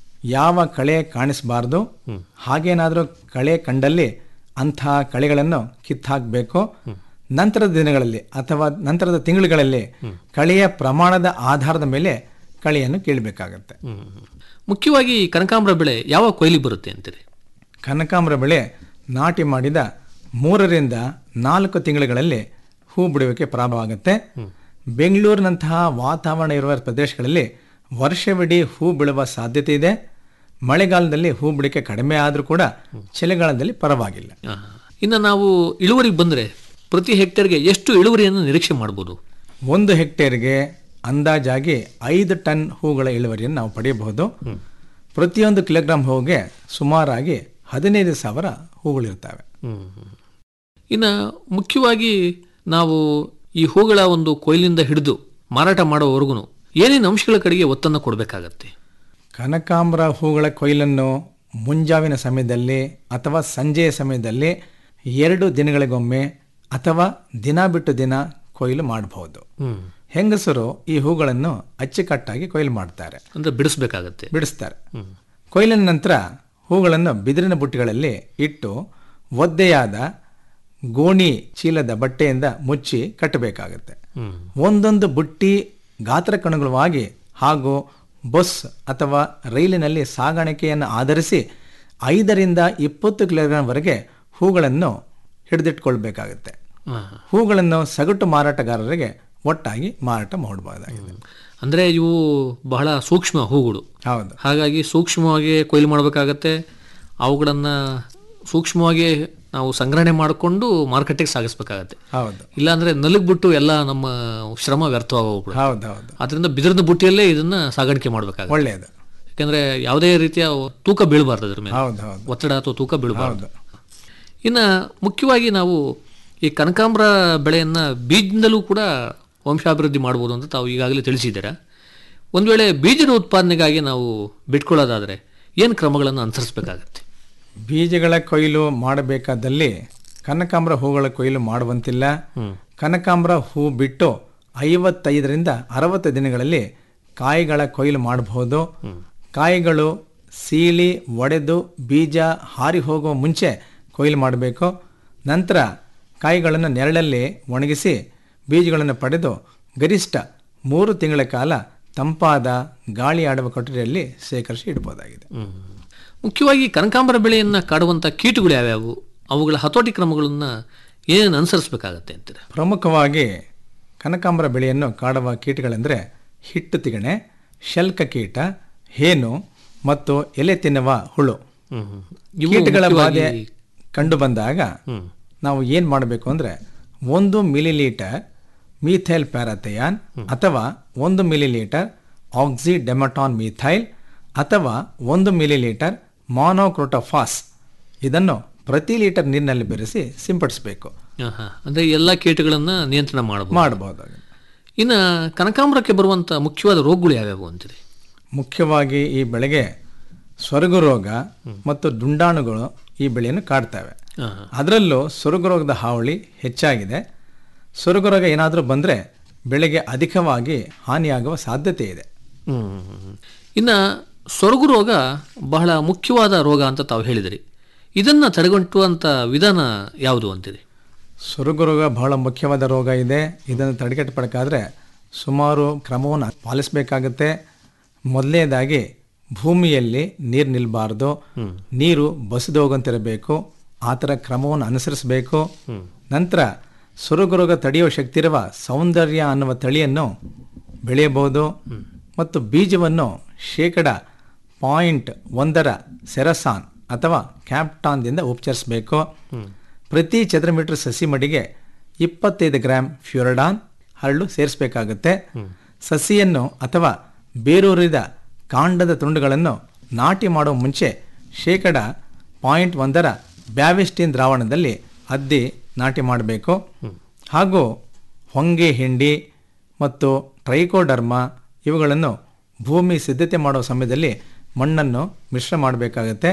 ಯಾವ ಕಳೆ ಕಾಣಿಸಬಾರ್ದು ಹಾಗೇನಾದರೂ ಕಳೆ ಕಂಡಲ್ಲಿ ಅಂತಹ ಕಳೆಗಳನ್ನು ಕಿತ್ತಾಕಬೇಕು ನಂತರದ ದಿನಗಳಲ್ಲಿ ಅಥವಾ ನಂತರದ ತಿಂಗಳುಗಳಲ್ಲಿ ಕಳೆಯ ಪ್ರಮಾಣದ ಆಧಾರದ ಮೇಲೆ ಕಳೆಯನ್ನು ಕೀಳಬೇಕಾಗತ್ತೆ ಮುಖ್ಯವಾಗಿ ಕನಕಾಂಬರ ಬೆಳೆ ಯಾವ ಕೊಯ್ಲಿಗೆ ಬರುತ್ತೆ ಅಂತೀರಿ ಕನಕಾಂಬರ ಬೆಳೆ ನಾಟಿ ಮಾಡಿದ ಮೂರರಿಂದ ನಾಲ್ಕು ತಿಂಗಳುಗಳಲ್ಲಿ ಹೂ ಬಿಡುವಿಕೆ ಪ್ರಾರಂಭವಾಗುತ್ತೆ ಬೆಂಗಳೂರಿನಂತಹ ವಾತಾವರಣ ಇರುವ ಪ್ರದೇಶಗಳಲ್ಲಿ ವರ್ಷವಿಡೀ ಹೂ ಬೀಳುವ ಸಾಧ್ಯತೆ ಇದೆ ಮಳೆಗಾಲದಲ್ಲಿ ಹೂ ಬಿಡಿಕೆ ಕಡಿಮೆ ಆದರೂ ಕೂಡ ಚಳಿಗಾಲದಲ್ಲಿ ಪರವಾಗಿಲ್ಲ ಆಹಾ. ಇನ್ನು ನಾವು ಇಳುವರಿಗೆ ಬಂದರೆ ಪ್ರತಿ ಹೆಕ್ಟೇರ್ಗೆ ಎಷ್ಟು ಇಳುವರಿಯನ್ನು ನಿರೀಕ್ಷೆ ಮಾಡ್ಬೋದು ಒಂದು ಹೆಕ್ಟೇರ್ಗೆ ಅಂದಾಜಾಗಿ ಐದು ಟನ್ ಹೂಗಳ ಇಳುವರಿಯನ್ನು ನಾವು ಪಡೆಯಬಹುದು ಪ್ರತಿಯೊಂದು ಕಿಲೋಗ್ರಾಂ ಹೂವಿಗೆ ಸುಮಾರಾಗಿ ಹದಿನೈದು ಸಾವಿರ ಹೂಗಳಿರ್ತವೆ ಇನ್ನು ಮುಖ್ಯವಾಗಿ ನಾವು ಈ ಹೂಗಳ ಒಂದು ಕೊಯ್ಲಿಂದ ಹಿಡಿದು ಮಾರಾಟ ಮಾಡೋವರೆಗೂ ಏನೇನು ಅಂಶಗಳ ಕಡೆಗೆ ಒತ್ತನ್ನು ಕೊಡಬೇಕಾಗತ್ತೆ ಕನಕಾಂಬರ ಹೂಗಳ ಕೊಯ್ಲನ್ನು ಮುಂಜಾವಿನ ಸಮಯದಲ್ಲಿ ಅಥವಾ ಸಂಜೆಯ ಸಮಯದಲ್ಲಿ ಎರಡು ದಿನಗಳಿಗೊಮ್ಮೆ ಅಥವಾ ದಿನ ಬಿಟ್ಟು ದಿನ ಕೊಯ್ಲು ಮಾಡಬಹುದು ಹೆಂಗಸರು ಈ ಹೂಗಳನ್ನು ಅಚ್ಚುಕಟ್ಟಾಗಿ ಕೊಯ್ಲು ಮಾಡ್ತಾರೆ ಅಂದರೆ ಬಿಡಿಸ್ಬೇಕಾಗತ್ತೆ ಬಿಡಿಸ್ತಾರೆ ಕೊಯ್ಲಿನ ನಂತರ ಹೂಗಳನ್ನು ಬಿದಿರಿನ ಬುಟ್ಟಿಗಳಲ್ಲಿ ಇಟ್ಟು ಒದ್ದೆಯಾದ ಗೋಣಿ ಚೀಲದ ಬಟ್ಟೆಯಿಂದ ಮುಚ್ಚಿ ಕಟ್ಟಬೇಕಾಗುತ್ತೆ ಒಂದೊಂದು ಬುಟ್ಟಿ ಗಾತ್ರಕ್ಕನುಗುಣವಾಗಿ ಹಾಗೂ ಬಸ್ ಅಥವಾ ರೈಲಿನಲ್ಲಿ ಸಾಗಾಣಿಕೆಯನ್ನು ಆಧರಿಸಿ ಐದರಿಂದ ಇಪ್ಪತ್ತು ಕಿಲೋಗ್ರಾಂವರೆಗೆ ಹೂಗಳನ್ನು ಹಿಡಿದಿಟ್ಕೊಳ್ಬೇಕಾಗುತ್ತೆ ಹೂಗಳನ್ನು ಸಗಟು ಮಾರಾಟಗಾರರಿಗೆ ಒಟ್ಟಾಗಿ ಮಾರಾಟ ಮಾಡಬಹುದಾಗಿದೆ ಅಂದರೆ ಇವು ಬಹಳ ಸೂಕ್ಷ್ಮ ಹೂಗಳು ಹೌದು ಹಾಗಾಗಿ ಸೂಕ್ಷ್ಮವಾಗಿ ಕೊಯ್ಲು ಮಾಡಬೇಕಾಗತ್ತೆ ಅವುಗಳನ್ನು ಸೂಕ್ಷ್ಮವಾಗಿ ನಾವು ಸಂಗ್ರಹಣೆ ಮಾಡಿಕೊಂಡು ಮಾರುಕಟ್ಟೆಗೆ ಸಾಗಿಸ್ಬೇಕಾಗತ್ತೆ ಹೌದು ಇಲ್ಲಾಂದ್ರೆ ನಲುಗ್ಬಿಟ್ಟು ಎಲ್ಲ ನಮ್ಮ ಶ್ರಮ ವ್ಯರ್ಥವಾಗೋಗ್ಬಿಡುತ್ತೆ ಹೌದು ಹೌದು ಅದರಿಂದ ಬಿದಿರದ ಬುಟ್ಟಿಯಲ್ಲೇ ಇದನ್ನ ಸಾಗಾಣಿಕೆ ಮಾಡಬೇಕಾಗುತ್ತೆ ಒಳ್ಳೆಯದು ಯಾಕಂದ್ರೆ ಯಾವುದೇ ರೀತಿಯ ತೂಕ ಬೀಳಬಾರ್ದು ಅದ್ರ ಮೇಲೆ ಹೌದು ಹೌದು ಒತ್ತಡ ಅಥವಾ ತೂಕ ಬೀಳಬಾರ್ದು ಹೌದು ಇನ್ನು ಮುಖ್ಯವಾಗಿ ನಾವು ಈ ಕನಕಾಂಬರ ಬೆಳೆಯನ್ನ ಬೀಜದಿಂದಲೂ ಕೂಡ ವಂಶಾಭಿವೃದ್ಧಿ ಮಾಡ್ಬೋದು ಅಂತ ತಾವು ಈಗಾಗಲೇ ತಿಳಿಸಿದ್ದೀರಾ ಒಂದು ವೇಳೆ ಬೀಜದ ಉತ್ಪಾದನೆಗಾಗಿ ನಾವು ಬಿಟ್ಕೊಳ್ಳೋದಾದ್ರೆ ಏನು ಕ್ರಮಗಳನ್ನು ಅನುಸರಿಸಬೇಕಾಗತ್ತೆ ಬೀಜಗಳ ಕೊಯ್ಲು ಮಾಡಬೇಕಾದಲ್ಲಿ ಕನಕಾಂಬರ ಹೂಗಳ ಕೊಯ್ಲು ಮಾಡುವಂತಿಲ್ಲ ಕನಕಾಂಬರ ಹೂ ಬಿಟ್ಟು ಐವತ್ತೈದರಿಂದ ಅರವತ್ತು ದಿನಗಳಲ್ಲಿ ಕಾಯಿಗಳ ಕೊಯ್ಲು ಮಾಡಬಹುದು ಕಾಯಿಗಳು ಸೀಳಿ ಒಡೆದು ಬೀಜ ಹಾರಿ ಹೋಗುವ ಮುಂಚೆ ಕೊಯ್ಲು ಮಾಡಬೇಕು ನಂತರ ಕಾಯಿಗಳನ್ನು ನೆರಳಲ್ಲಿ ಒಣಗಿಸಿ ಬೀಜಗಳನ್ನು ಪಡೆದು ಗರಿಷ್ಠ ಮೂರು ತಿಂಗಳ ಕಾಲ ತಂಪಾದ ಗಾಳಿ ಆಡುವ ಕೊಠಡಿಯಲ್ಲಿ ಶೇಖರಿಸಿ ಇಡಬಹುದಾಗಿದೆ ಮುಖ್ಯವಾಗಿ ಕನಕಾಂಬರ ಬೆಳೆಯನ್ನ ಕಾಡುವಂಥ ಕೀಟಗಳು ಯಾವ್ಯಾವು ಅವುಗಳ ಹತೋಟಿ ಕ್ರಮಗಳನ್ನ ಏನೇನು ಅನುಸರಿಸಬೇಕಾಗತ್ತೆ ಅಂತೀರ ಪ್ರಮುಖವಾಗಿ ಕನಕಾಂಬರ ಬೆಳೆಯನ್ನು ಕಾಡುವ ಕೀಟಗಳೆಂದರೆ ಹಿಟ್ಟು ತಿಗಣೆ ಶಲ್ಕ ಕೀಟ ಹೇನು ಮತ್ತು ಎಲೆ ತಿನ್ನುವ ಹುಳು ಇವು ಕೀಟಗಳ ಬಾಧೆ ಮುಖ್ಯವಾಗಿ- ಕಂಡು ಬಂದಾಗ ನಾವು ಏನು ಮಾಡಬೇಕು ಅಂದರೆ ಒಂದು ಮಿಲಿಲೀಟರ್ ಮೀಥೈಲ್ ಪ್ಯಾರಾಥಯಾನ್ ಅಥವಾ ಒಂದು ಮಿಲಿಲೀಟರ್ ಆಕ್ಸಿ ಡೆಮಟಾನ್ ಮೀಥೈಲ್ ಅಥವಾ ಒಂದು ಮಿಲಿಲೀಟರ್ ಮಾನೋಕ್ರೋಟೋಫಾಸ್ ಇದನ್ನು ಪ್ರತಿ ಲೀಟರ್ ನೀರಿನಲ್ಲಿ ಬೆರೆಸಿ ಸಿಂಪಡಿಸಬೇಕು ಆಹಾ. ಅಂದ್ರೆ ಎಲ್ಲ ಕೀಟಗಳನ್ನ ನಿಯಂತ್ರಣ ಮಾಡಬಹುದು ಮಾಡಬಹುದು ಇನ್ನು ಕನಕಾಂಬರಕ್ಕೆ ಬರುವಂತ ಮುಖ್ಯವಾದ ರೋಗಗಳು ಯಾವ್ಯಾವು ಅಂತೀರಿ ಮುಖ್ಯವಾಗಿ ಈ ಬೆಳೆಗೆ ಸ್ವರ್ಗ ರೋಗ ಮತ್ತು ದುಂಡಾಣುಗಳು ಈ ಬೆಳೆಯನ್ನು ಕಾಡ್ತವೆ ಆಹಾ. ಅದರಲ್ಲೂ ಸ್ವರ್ಗ ರೋಗದ ಹಾವಳಿ ಹೆಚ್ಚಾಗಿದೆ ಸ್ವರ್ಗ ರೋಗ ಏನಾದರೂ ಬಂದರೆ ಬೆಳೆಗೆ ಅಧಿಕವಾಗಿ ಹಾನಿಯಾಗುವ ಸಾಧ್ಯತೆ ಇದೆ ಹ್ಮ್. ಇನ್ನ ಸೊರಗು ರೋಗ ಬಹಳ ಮುಖ್ಯವಾದ ರೋಗ ಅಂತ ತಾವು ಹೇಳಿದಿರಿ ಇದನ್ನ ತಡೆಗಟ್ಟುವಂತ ವಿಧಾನ ಯಾವುದು ಅಂತೀರಿ ಸ್ವರ್ಗ ರೋಗ ಬಹಳ ಮುಖ್ಯವಾದ ರೋಗ ಇದೆ ಇದನ್ನು ತಡೆಗಟ್ಟಬೇಕಾದ್ರೆ ಸುಮಾರು ಕ್ರಮವನ್ನು ಪಾಲಿಸಬೇಕಾಗುತ್ತೆ ಮೊದಲನೇದಾಗಿ ಭೂಮಿಯಲ್ಲಿ ನೀರು ನಿಲ್ಲಬಾರ್ದು ನೀರು ಬಸಿದು ಹೋಗಂತಿರಬೇಕು ಆ ಥರ ಕ್ರಮವನ್ನು ಅನುಸರಿಸಬೇಕು ನಂತರ ಸ್ವರ್ಗ ರೋಗ ತಡೆಯುವ ಶಕ್ತಿ ಇರುವ ಸೌಂದರ್ಯ ಅನ್ನುವ ತಳಿಯನ್ನು ಬೆಳೆಯಬಹುದು ಮತ್ತು ಬೀಜವನ್ನು ಶೇಕಡ ಪಾಯಿಂಟ್ ಒಂದರ ಸೆರಸಾನ್ ಅಥವಾ ಕ್ಯಾಪ್ಟಾನ್ದಿಂದ ಉಪಚರಿಸಬೇಕು ಪ್ರತಿ ಚದರ ಮೀಟರ್ ಸಸಿ ಮಡಿಗೆ ಇಪ್ಪತ್ತೈದು ಗ್ರಾಂ ಫ್ಯೂರಡಾನ್ ಹರಳು ಸೇರಿಸಬೇಕಾಗುತ್ತೆ ಸಸಿಯನ್ನು ಅಥವಾ ಬೇರೂರಿದ ಕಾಂಡದ ತುಂಡುಗಳನ್ನು ನಾಟಿ ಮಾಡುವ ಮುಂಚೆ ಶೇಕಡ ಪಾಯಿಂಟ್ ಒಂದರ ಬ್ಯಾವಿಸ್ಟಿನ್ ದ್ರಾವಣದಲ್ಲಿ ಅದ್ದಿ ನಾಟಿ ಮಾಡಬೇಕು ಹಾಗೂ ಹೊಂಗೆ ಹಿಂಡಿ ಮತ್ತು ಟ್ರೈಕೋಡರ್ಮ ಇವುಗಳನ್ನು ಭೂಮಿ ಸಿದ್ಧತೆ ಮಾಡುವ ಸಮಯದಲ್ಲಿ ಮಣ್ಣನ್ನು ಮಿಶ್ರ ಮಾಡಬೇಕಾಗತ್ತೆ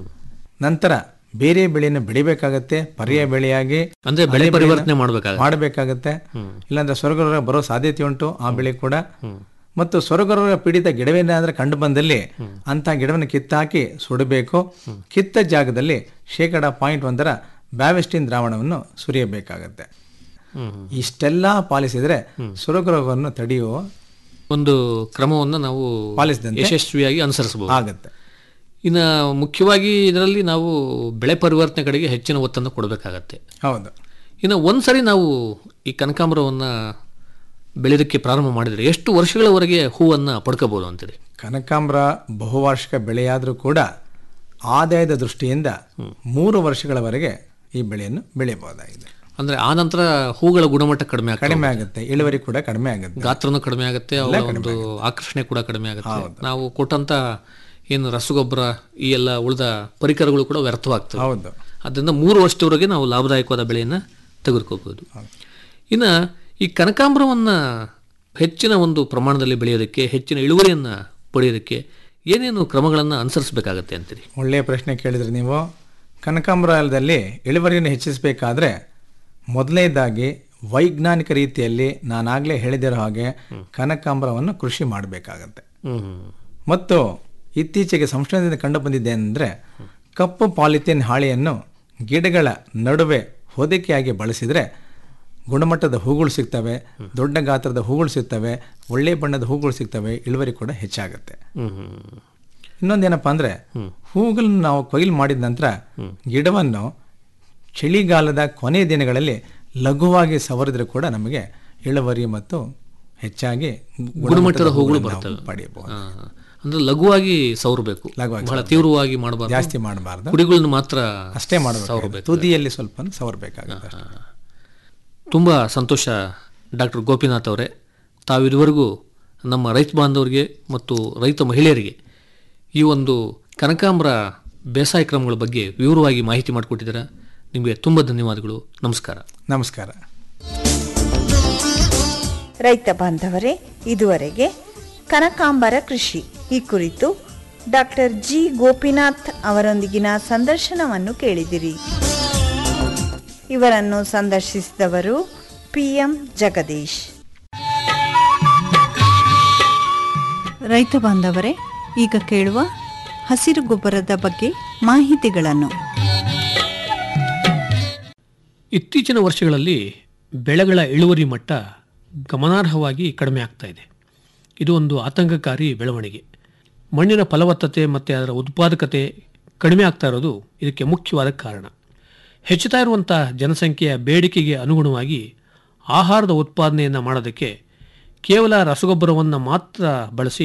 ನಂತರ ಬೇರೆ ಬೆಳೆಯನ್ನು ಬೆಳಿಬೇಕಾಗತ್ತೆ ಪರ್ಯಾಯ ಬೆಳೆಯಾಗಿ ಅಂದ್ರೆ ಬೆಳೆ ಅದೇ ಬೆಳೆಯನ್ನು ಪರಿವರ್ತನೆ ಮಾಡ್ಬೇಕಾಗತ್ತೆ. ಮಾಡಬೇಕಾಗತ್ತೆ ಇಲ್ಲಾಂದ್ರೆ ಸ್ವರ್ಗ ರೋಗ ಬರೋ ಸಾಧ್ಯತೆ ಉಂಟು ಆ ಬೆಳೆ ಕೂಡ ಮತ್ತು ಸ್ವರ್ಗ ರೋಗ ಪೀಡಿತ ಗಿಡವೇನಾದ್ರೆ ಕಂಡು ಬಂದಲ್ಲಿ ಅಂತ ಗಿಡವನ್ನು ಕಿತ್ತಾಕಿ ಸುಡಬೇಕು ಕಿತ್ತ ಜಾಗದಲ್ಲಿ ಶೇಕಡ ಪಾಯಿಂಟ್ ಒಂದರ ಬ್ಯಾವೆಸ್ಟಿನ್ ದ್ರಾವಣವನ್ನು ಸುರಿಯಬೇಕಾಗತ್ತೆ ಇಷ್ಟೆಲ್ಲ ಪಾಲಿಸಿದ್ರೆ ಸ್ವರ್ಗ ರೋಗವನ್ನು ತಡೆಯುವ ಒಂದು ಕ್ರಮವನ್ನು ನಾವು ಪಾಲಿಸಿದಂತೆ ಯಶಸ್ವಿಯಾಗಿ ಅನುಸರಿಸಬಹುದು ಆಗತ್ತೆ ಇನ್ನು ಮುಖ್ಯವಾಗಿ ಇದರಲ್ಲಿ ನಾವು ಬೆಳೆ ಪರಿವರ್ತನೆ ಕಡೆಗೆ ಹೆಚ್ಚಿನ ಒತ್ತನ್ನು ಕೊಡಬೇಕಾಗತ್ತೆ ಹೌದು ಇನ್ನು ಒಂದ್ಸರಿ ನಾವು ಈ ಕನಕಾಂಬರವನ್ನ ಬೆಳೆಯೋದಕ್ಕೆ ಪ್ರಾರಂಭ ಮಾಡಿದ್ರೆ ಎಷ್ಟು ವರ್ಷಗಳವರೆಗೆ ಹೂವನ್ನ ಪಡ್ಕೋಬಹುದು ಅಂತೀರಿ ಕನಕಾಂಬರ ಬಹುವಾರ್ಷಿಕ ಬೆಳೆಯಾದರೂ ಕೂಡ ಆದಾಯದ ದೃಷ್ಟಿಯಿಂದ ಮೂರು ವರ್ಷಗಳವರೆಗೆ ಈ ಬೆಳೆಯನ್ನು ಬೆಳೆಯಬಹುದಾಗಿದೆ ಅಂದ್ರೆ ಆ ನಂತರ ಹೂಗಳ ಗುಣಮಟ್ಟ ಕಡಿಮೆ ಆಗ್ತದೆ ಕಡಿಮೆ ಆಗುತ್ತೆ ಇಳುವರಿ ಕೂಡ ಕಡಿಮೆ ಆಗುತ್ತೆ ಗಾತ್ರನೂ ಕಡಿಮೆ ಆಗುತ್ತೆ ಅವರ ಒಂದು ಆಕರ್ಷಣೆ ಕೂಡ ಕಡಿಮೆ ಆಗುತ್ತೆ ನಾವು ಕೊಟ್ಟಂತ ಏನು ರಸಗೊಬ್ಬರ ಈ ಎಲ್ಲ ಉಳಿದ ಪರಿಕರಗಳು ಕೂಡ ವ್ಯರ್ಥವಾಗ್ತವೆ ಹೌದು ಅದರಿಂದ ಮೂರು ವರ್ಷದವರೆಗೆ ನಾವು ಲಾಭದಾಯಕವಾದ ಬೆಳೆಯನ್ನ ತೆಗೆದುಕೋಬಹುದು ಇನ್ನ ಈ ಕನಕಾಂಬರವನ್ನ ಹೆಚ್ಚಿನ ಒಂದು ಪ್ರಮಾಣದಲ್ಲಿ ಬೆಳೆಯೋದಕ್ಕೆ ಹೆಚ್ಚಿನ ಇಳುವರಿಯನ್ನ ಪಡೆಯೋದಕ್ಕೆ ಏನೇನು ಕ್ರಮಗಳನ್ನು ಅನುಸರಿಸಬೇಕಾಗತ್ತೆ ಅಂತೀರಿ ಒಳ್ಳೆಯ ಪ್ರಶ್ನೆ ಕೇಳಿದ್ರಿ ನೀವು ಕನಕಾಂಬರದಲ್ಲಿ ಇಳುವರಿಯನ್ನು ಹೆಚ್ಚಿಸಬೇಕಾದ್ರೆ ಮೊದಲನೇದಾಗಿ ವೈಜ್ಞಾನಿಕ ರೀತಿಯಲ್ಲಿ ನಾನಾಗಲೇ ಹೇಳಿದಿರೋ ಹಾಗೆ ಕನಕಾಂಬರವನ್ನು ಕೃಷಿ ಮಾಡಬೇಕಾಗತ್ತೆ ಮತ್ತು ಇತ್ತೀಚೆಗೆ ಸಂಶೋಧನೆ ಕಂಡು ಬಂದಿದೆ ಅಂದರೆ ಕಪ್ಪು ಪಾಲಿಥೀನ್ ಹಾಳೆಯನ್ನು ಗಿಡಗಳ ನಡುವೆ ಹೊದಿಕೆಯಾಗಿ ಬಳಸಿದರೆ ಗುಣಮಟ್ಟದ ಹೂಗಳು ಸಿಗ್ತವೆ ದೊಡ್ಡ ಗಾತ್ರದ ಹೂಗಳು ಸಿಗ್ತವೆ ಒಳ್ಳೆ ಬಣ್ಣದ ಹೂಗಳು ಸಿಗ್ತವೆ ಇಳುವರಿ ಕೂಡ ಹೆಚ್ಚಾಗುತ್ತೆ ಇನ್ನೊಂದೇನಪ್ಪ ಅಂದರೆ ಹೂಗಳನ್ನು ನಾವು ಕೊಯ್ಲು ಮಾಡಿದ ನಂತರ ಗಿಡವನ್ನು ಚಳಿಗಾಲದ ಕೊನೆಯ ದಿನಗಳಲ್ಲಿ ಲಘುವಾಗಿ ಸವರಿದ್ರೆ ಕೂಡ ನಮಗೆ ಇಳುವರಿ ಮತ್ತು ಹೆಚ್ಚಾಗಿ ಗುಣಮಟ್ಟದ ಹೂಗಳು ಹೂಗಳನ್ನು ನಾವು ಬರ್ತವೆ ಪಡೆಯಬಹುದು ಆ, ಅಂದ್ರೆ ಲಘುವಾಗಿ ಸವರಬೇಕು ಲಘುವಾಗಿ ಬಹಳ ಸವರ್ಬೇಕು. ತೀವ್ರವಾಗಿ ಮಾಡಬಾರ್ದು ಜಾಸ್ತಿ ಮಾಡಬಾರ್ದು ಕುಡಿಗಳನ್ನ ಮಾತ್ರ ಅಷ್ಟೇ ಮಾಡಬೇಕು ಸವರಬೇಕು ತುದಿಯಲ್ಲಿ ಸ್ವಲ್ಪ ಸವರಬೇಕಾಗುತ್ತೆ ಅಷ್ಟೇ. ತುಂಬ ಸಂತೋಷ ಡಾಕ್ಟರ್ ಗೋಪಿನಾಥ್ ಅವರೇ ತಾವು ಇದುವರೆಗೂ ನಮ್ಮ ರೈತ ಬಾಂಧವರಿಗೆ ಮತ್ತು ರೈತ ಮಹಿಳೆಯರಿಗೆ ಈ ಒಂದು ಕನಕಾಂಬರ ಬೇಸಾಯ ಕ್ರಮಗಳ ಬಗ್ಗೆ ವಿವರವಾಗಿ ಮಾಹಿತಿ ಮಾಡಿಕೊಟ್ಟಿದ್ದೀರಾ ನಿಮಗೆ ತುಂಬ ಧನ್ಯವಾದಗಳು ನಮಸ್ಕಾರ ನಮಸ್ಕಾರ ರೈತ ಬಾಂಧವರೇ ಇದುವರೆಗೆ ಕನಕಾಂಬರ ಕೃಷಿ ಈ ಕುರಿತು ಡಾಕ್ಟರ್ ಜಿ ಗೋಪಿನಾಥ್ ಅವರೊಂದಿಗಿನ ಸಂದರ್ಶನವನ್ನು ಕೇಳಿದಿರಿ ಇವರನ್ನು ಸಂದರ್ಶಿಸಿದವರು ಪಿಎಂ ಜಗದೀಶ್ ರೈತ ಬಾಂಧವರೇ ಈಗ ಕೇಳುವ ಹಸಿರು ಗೊಬ್ಬರದ ಬಗ್ಗೆ ಮಾಹಿತಿಗಳನ್ನು ಇತ್ತೀಚಿನ ವರ್ಷಗಳಲ್ಲಿ ಬೆಳೆಗಳ ಇಳುವರಿ ಮಟ್ಟ ಗಮನಾರ್ಹವಾಗಿ ಕಡಿಮೆ ಆಗ್ತಾ ಇದೆ ಇದು ಒಂದು ಆತಂಕಕಾರಿ ಬೆಳವಣಿಗೆ ಮಣ್ಣಿನ ಫಲವತ್ತತೆ ಮತ್ತು ಅದರ ಉತ್ಪಾದಕತೆ ಕಡಿಮೆ ಆಗ್ತಾ ಇರೋದು ಇದಕ್ಕೆ ಮುಖ್ಯವಾದ ಕಾರಣ ಹೆಚ್ಚುತ್ತಾ ಇರುವಂಥ ಜನಸಂಖ್ಯೆಯ ಬೇಡಿಕೆಗೆ ಅನುಗುಣವಾಗಿ ಆಹಾರದ ಉತ್ಪಾದನೆಯನ್ನು ಮಾಡೋದಕ್ಕೆ ಕೇವಲ ರಸಗೊಬ್ಬರವನ್ನು ಮಾತ್ರ ಬಳಸಿ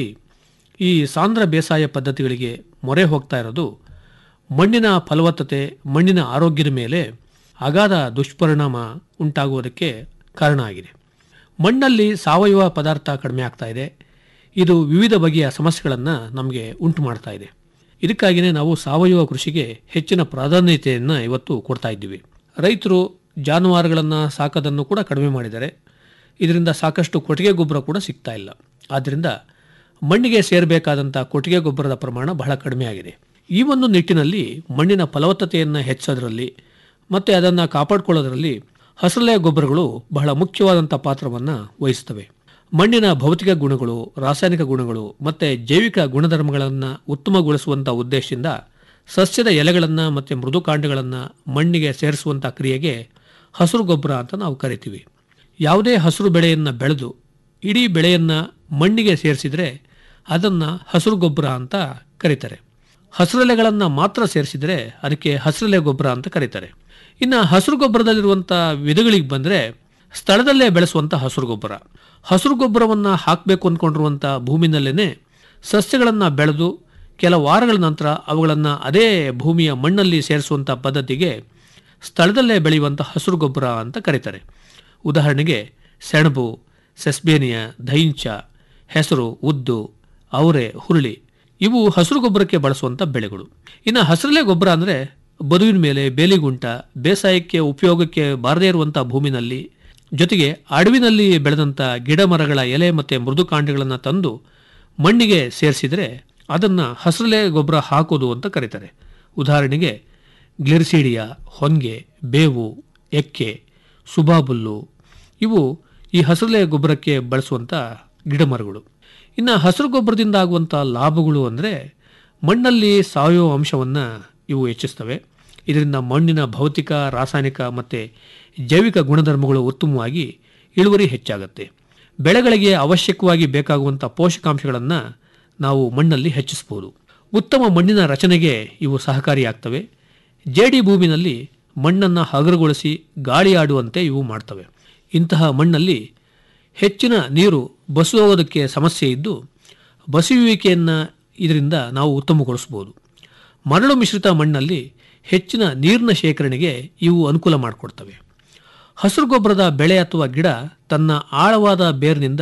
ಈ ಸಾಂದ್ರ ಬೇಸಾಯ ಪದ್ಧತಿಗಳಿಗೆ ಮೊರೆ ಹೋಗ್ತಾ ಇರೋದು ಮಣ್ಣಿನ ಫಲವತ್ತತೆ ಮಣ್ಣಿನ ಆರೋಗ್ಯದ ಮೇಲೆ ಅಗಾಧ ದುಷ್ಪರಿಣಾಮ ಉಂಟಾಗುವುದಕ್ಕೆ ಕಾರಣ ಆಗಿದೆ ಮಣ್ಣಲ್ಲಿ ಸಾವಯವ ಪದಾರ್ಥ ಕಡಿಮೆ ಆಗ್ತಾ ಇದೆ ಇದು ವಿವಿಧ ಬಗೆಯ ಸಮಸ್ಯೆಗಳನ್ನು ನಮಗೆ ಉಂಟು ಮಾಡ್ತಾ ಇದೆ ಇದಕ್ಕಾಗಿಯೇ ನಾವು ಸಾವಯವ ಕೃಷಿಗೆ ಹೆಚ್ಚಿನ ಪ್ರಾಧಾನ್ಯತೆಯನ್ನು ಇವತ್ತು ಕೊಡ್ತಾ ಇದ್ದೀವಿ ರೈತರು ಜಾನುವಾರುಗಳನ್ನು ಸಾಕೋದನ್ನು ಕೂಡ ಕಡಿಮೆ ಮಾಡಿದ್ದಾರೆ ಇದರಿಂದ ಸಾಕಷ್ಟು ಕೊಟ್ಟಿಗೆ ಗೊಬ್ಬರ ಕೂಡ ಸಿಗ್ತಾ ಇಲ್ಲ ಆದ್ದರಿಂದ ಮಣ್ಣಿಗೆ ಸೇರಬೇಕಾದಂಥ ಕೊಟ್ಟಿಗೆ ಗೊಬ್ಬರದ ಪ್ರಮಾಣ ಬಹಳ ಕಡಿಮೆ ಆಗಿದೆ ಈ ಒಂದು ನಿಟ್ಟಿನಲ್ಲಿ ಮಣ್ಣಿನ ಫಲವತ್ತತೆಯನ್ನು ಹೆಚ್ಚೋದ್ರಲ್ಲಿ ಮತ್ತು ಅದನ್ನು ಕಾಪಾಡಿಕೊಳ್ಳೋದ್ರಲ್ಲಿ ಹಸರಲೆ ಗೊಬ್ಬರಗಳು ಬಹಳ ಮುಖ್ಯವಾದಂಥ ಪಾತ್ರವನ್ನು ವಹಿಸ್ತವೆ ಮಣ್ಣಿನ ಭೌತಿಕ ಗುಣಗಳು ರಾಸಾಯನಿಕ ಗುಣಗಳು ಮತ್ತು ಜೈವಿಕ ಗುಣಧರ್ಮಗಳನ್ನು ಉತ್ತಮಗೊಳಿಸುವಂಥ ಉದ್ದೇಶದಿಂದ ಸಸ್ಯದ ಎಲೆಗಳನ್ನು ಮತ್ತು ಮೃದುಕಾಂಡಗಳನ್ನು ಮಣ್ಣಿಗೆ ಸೇರಿಸುವಂಥ ಕ್ರಿಯೆಗೆ ಹಸಿರು ಗೊಬ್ಬರ ಅಂತ ನಾವು ಕರಿತೀವಿ ಯಾವುದೇ ಹಸಿರು ಬೆಳೆಯನ್ನು ಬೆಳೆದು ಇಡೀ ಬೆಳೆಯನ್ನು ಮಣ್ಣಿಗೆ ಸೇರಿಸಿದರೆ ಅದನ್ನು ಹಸಿರು ಗೊಬ್ಬರ ಅಂತ ಕರೀತಾರೆ ಹಸಿರೆಲೆಗಳನ್ನು ಮಾತ್ರ ಸೇರಿಸಿದರೆ ಅದಕ್ಕೆ ಹಸಿರೆಲೆ ಗೊಬ್ಬರ ಅಂತ ಕರೀತಾರೆ ಇನ್ನು ಹಸಿರು ಗೊಬ್ಬರದಲ್ಲಿರುವಂಥ ವಿಧಗಳಿಗೆ ಬಂದರೆ ಸ್ಥಳದಲ್ಲೇ ಬೆಳೆಸುವಂಥ ಹಸಿರು ಗೊಬ್ಬರ ಹಸಿರು ಗೊಬ್ಬರವನ್ನು ಹಾಕಬೇಕು ಅಂದ್ಕೊಂಡಿರುವಂಥ ಭೂಮಿನಲ್ಲೇ ಸಸ್ಯಗಳನ್ನು ಬೆಳೆದು ಕೆಲ ವಾರಗಳ ನಂತರ ಅವುಗಳನ್ನು ಅದೇ ಭೂಮಿಯ ಮಣ್ಣಲ್ಲಿ ಸೇರಿಸುವಂಥ ಪದ್ಧತಿಗೆ ಸ್ಥಳದಲ್ಲೇ ಬೆಳೆಯುವಂಥ ಹಸಿರು ಗೊಬ್ಬರ ಅಂತ ಕರೀತಾರೆ ಉದಾಹರಣೆಗೆ ಸೆಣಬು ಸೆಸ್ಬೇನಿಯಾ ದೈಂಚ ಹೆಸರು ಉದ್ದು ಅವರೆ ಹುರುಳಿ ಇವು ಹಸಿರು ಗೊಬ್ಬರಕ್ಕೆ ಬಳಸುವಂಥ ಬೆಳೆಗಳು ಇನ್ನು ಹಸಿರಲೆ ಗೊಬ್ಬರ ಅಂದರೆ ಬದುವಿನ ಮೇಲೆ ಬೇಲಿಗುಂಟ ಬೇಸಾಯಕ್ಕೆ ಉಪಯೋಗಕ್ಕೆ ಬಾರದೇ ಇರುವಂಥ ಭೂಮಿನಲ್ಲಿ ಜೊತೆಗೆ ಅಡವಿನಲ್ಲಿ ಬೆಳೆದಂಥ ಗಿಡ ಮರಗಳ ಎಲೆ ಮತ್ತು ಮೃದುಕಾಂಡಗಳನ್ನು ತಂದು ಮಣ್ಣಿಗೆ ಸೇರಿಸಿದರೆ ಅದನ್ನು ಹಸಿರಲೆ ಗೊಬ್ಬರ ಹಾಕೋದು ಅಂತ ಕರೀತಾರೆ ಉದಾಹರಣೆಗೆ ಗ್ಲಿರ್ಸಿಡಿಯಾ ಹೊಂಗೆ ಬೇವು ಎಕ್ಕೆ ಸುಬಾಬುಲ್ಲು ಇವು ಈ ಹಸಿರಲೆ ಗೊಬ್ಬರಕ್ಕೆ ಬಳಸುವಂಥ ಗಿಡಮರಗಳು ಇನ್ನು ಹಸಿರು ಗೊಬ್ಬರದಿಂದ ಆಗುವಂಥ ಲಾಭಗಳು ಅಂದರೆ ಮಣ್ಣಲ್ಲಿ ಸಾವಯವ ಅಂಶವನ್ನು ಇವು ಹೆಚ್ಚಿಸ್ತವೆ ಇದರಿಂದ ಮಣ್ಣಿನ ಭೌತಿಕ ರಾಸಾಯನಿಕ ಮತ್ತು ಜೈವಿಕ ಗುಣಧರ್ಮಗಳು ಉತ್ತಮವಾಗಿ ಇಳುವರಿ ಹೆಚ್ಚಾಗುತ್ತೆ ಬೆಳೆಗಳಿಗೆ ಅವಶ್ಯಕವಾಗಿ ಬೇಕಾಗುವಂಥ ಪೋಷಕಾಂಶಗಳನ್ನು ನಾವು ಮಣ್ಣಲ್ಲಿ ಹೆಚ್ಚಿಸ್ಬೋದು ಉತ್ತಮ ಮಣ್ಣಿನ ರಚನೆಗೆ ಇವು ಸಹಕಾರಿಯಾಗ್ತವೆ ಜೇಡಿ ಭೂಮಿನಲ್ಲಿ ಮಣ್ಣನ್ನು ಹಗರುಗೊಳಿಸಿ ಗಾಳಿ ಆಡುವಂತೆ ಇವು ಮಾಡ್ತವೆ ಇಂತಹ ಮಣ್ಣಲ್ಲಿ ಹೆಚ್ಚಿನ ನೀರು ಬಸುವುದಕ್ಕೆ ಸಮಸ್ಯೆ ಇದ್ದು ಬಸುವಿಕೆಯನ್ನು ಇದರಿಂದ ನಾವು ಉತ್ತಮಗೊಳಿಸ್ಬೋದು ಮರಳು ಮಿಶ್ರಿತ ಮಣ್ಣಲ್ಲಿ ಹೆಚ್ಚಿನ ನೀರಿನ ಶೇಖರಣೆಗೆ ಇವು ಅನುಕೂಲ ಮಾಡಿಕೊಡ್ತವೆ ಹಸಿರು ಗೊಬ್ಬರದ ಬೆಳೆ ಅಥವಾ ಗಿಡ ತನ್ನ ಆಳವಾದ ಬೇರಿನಿಂದ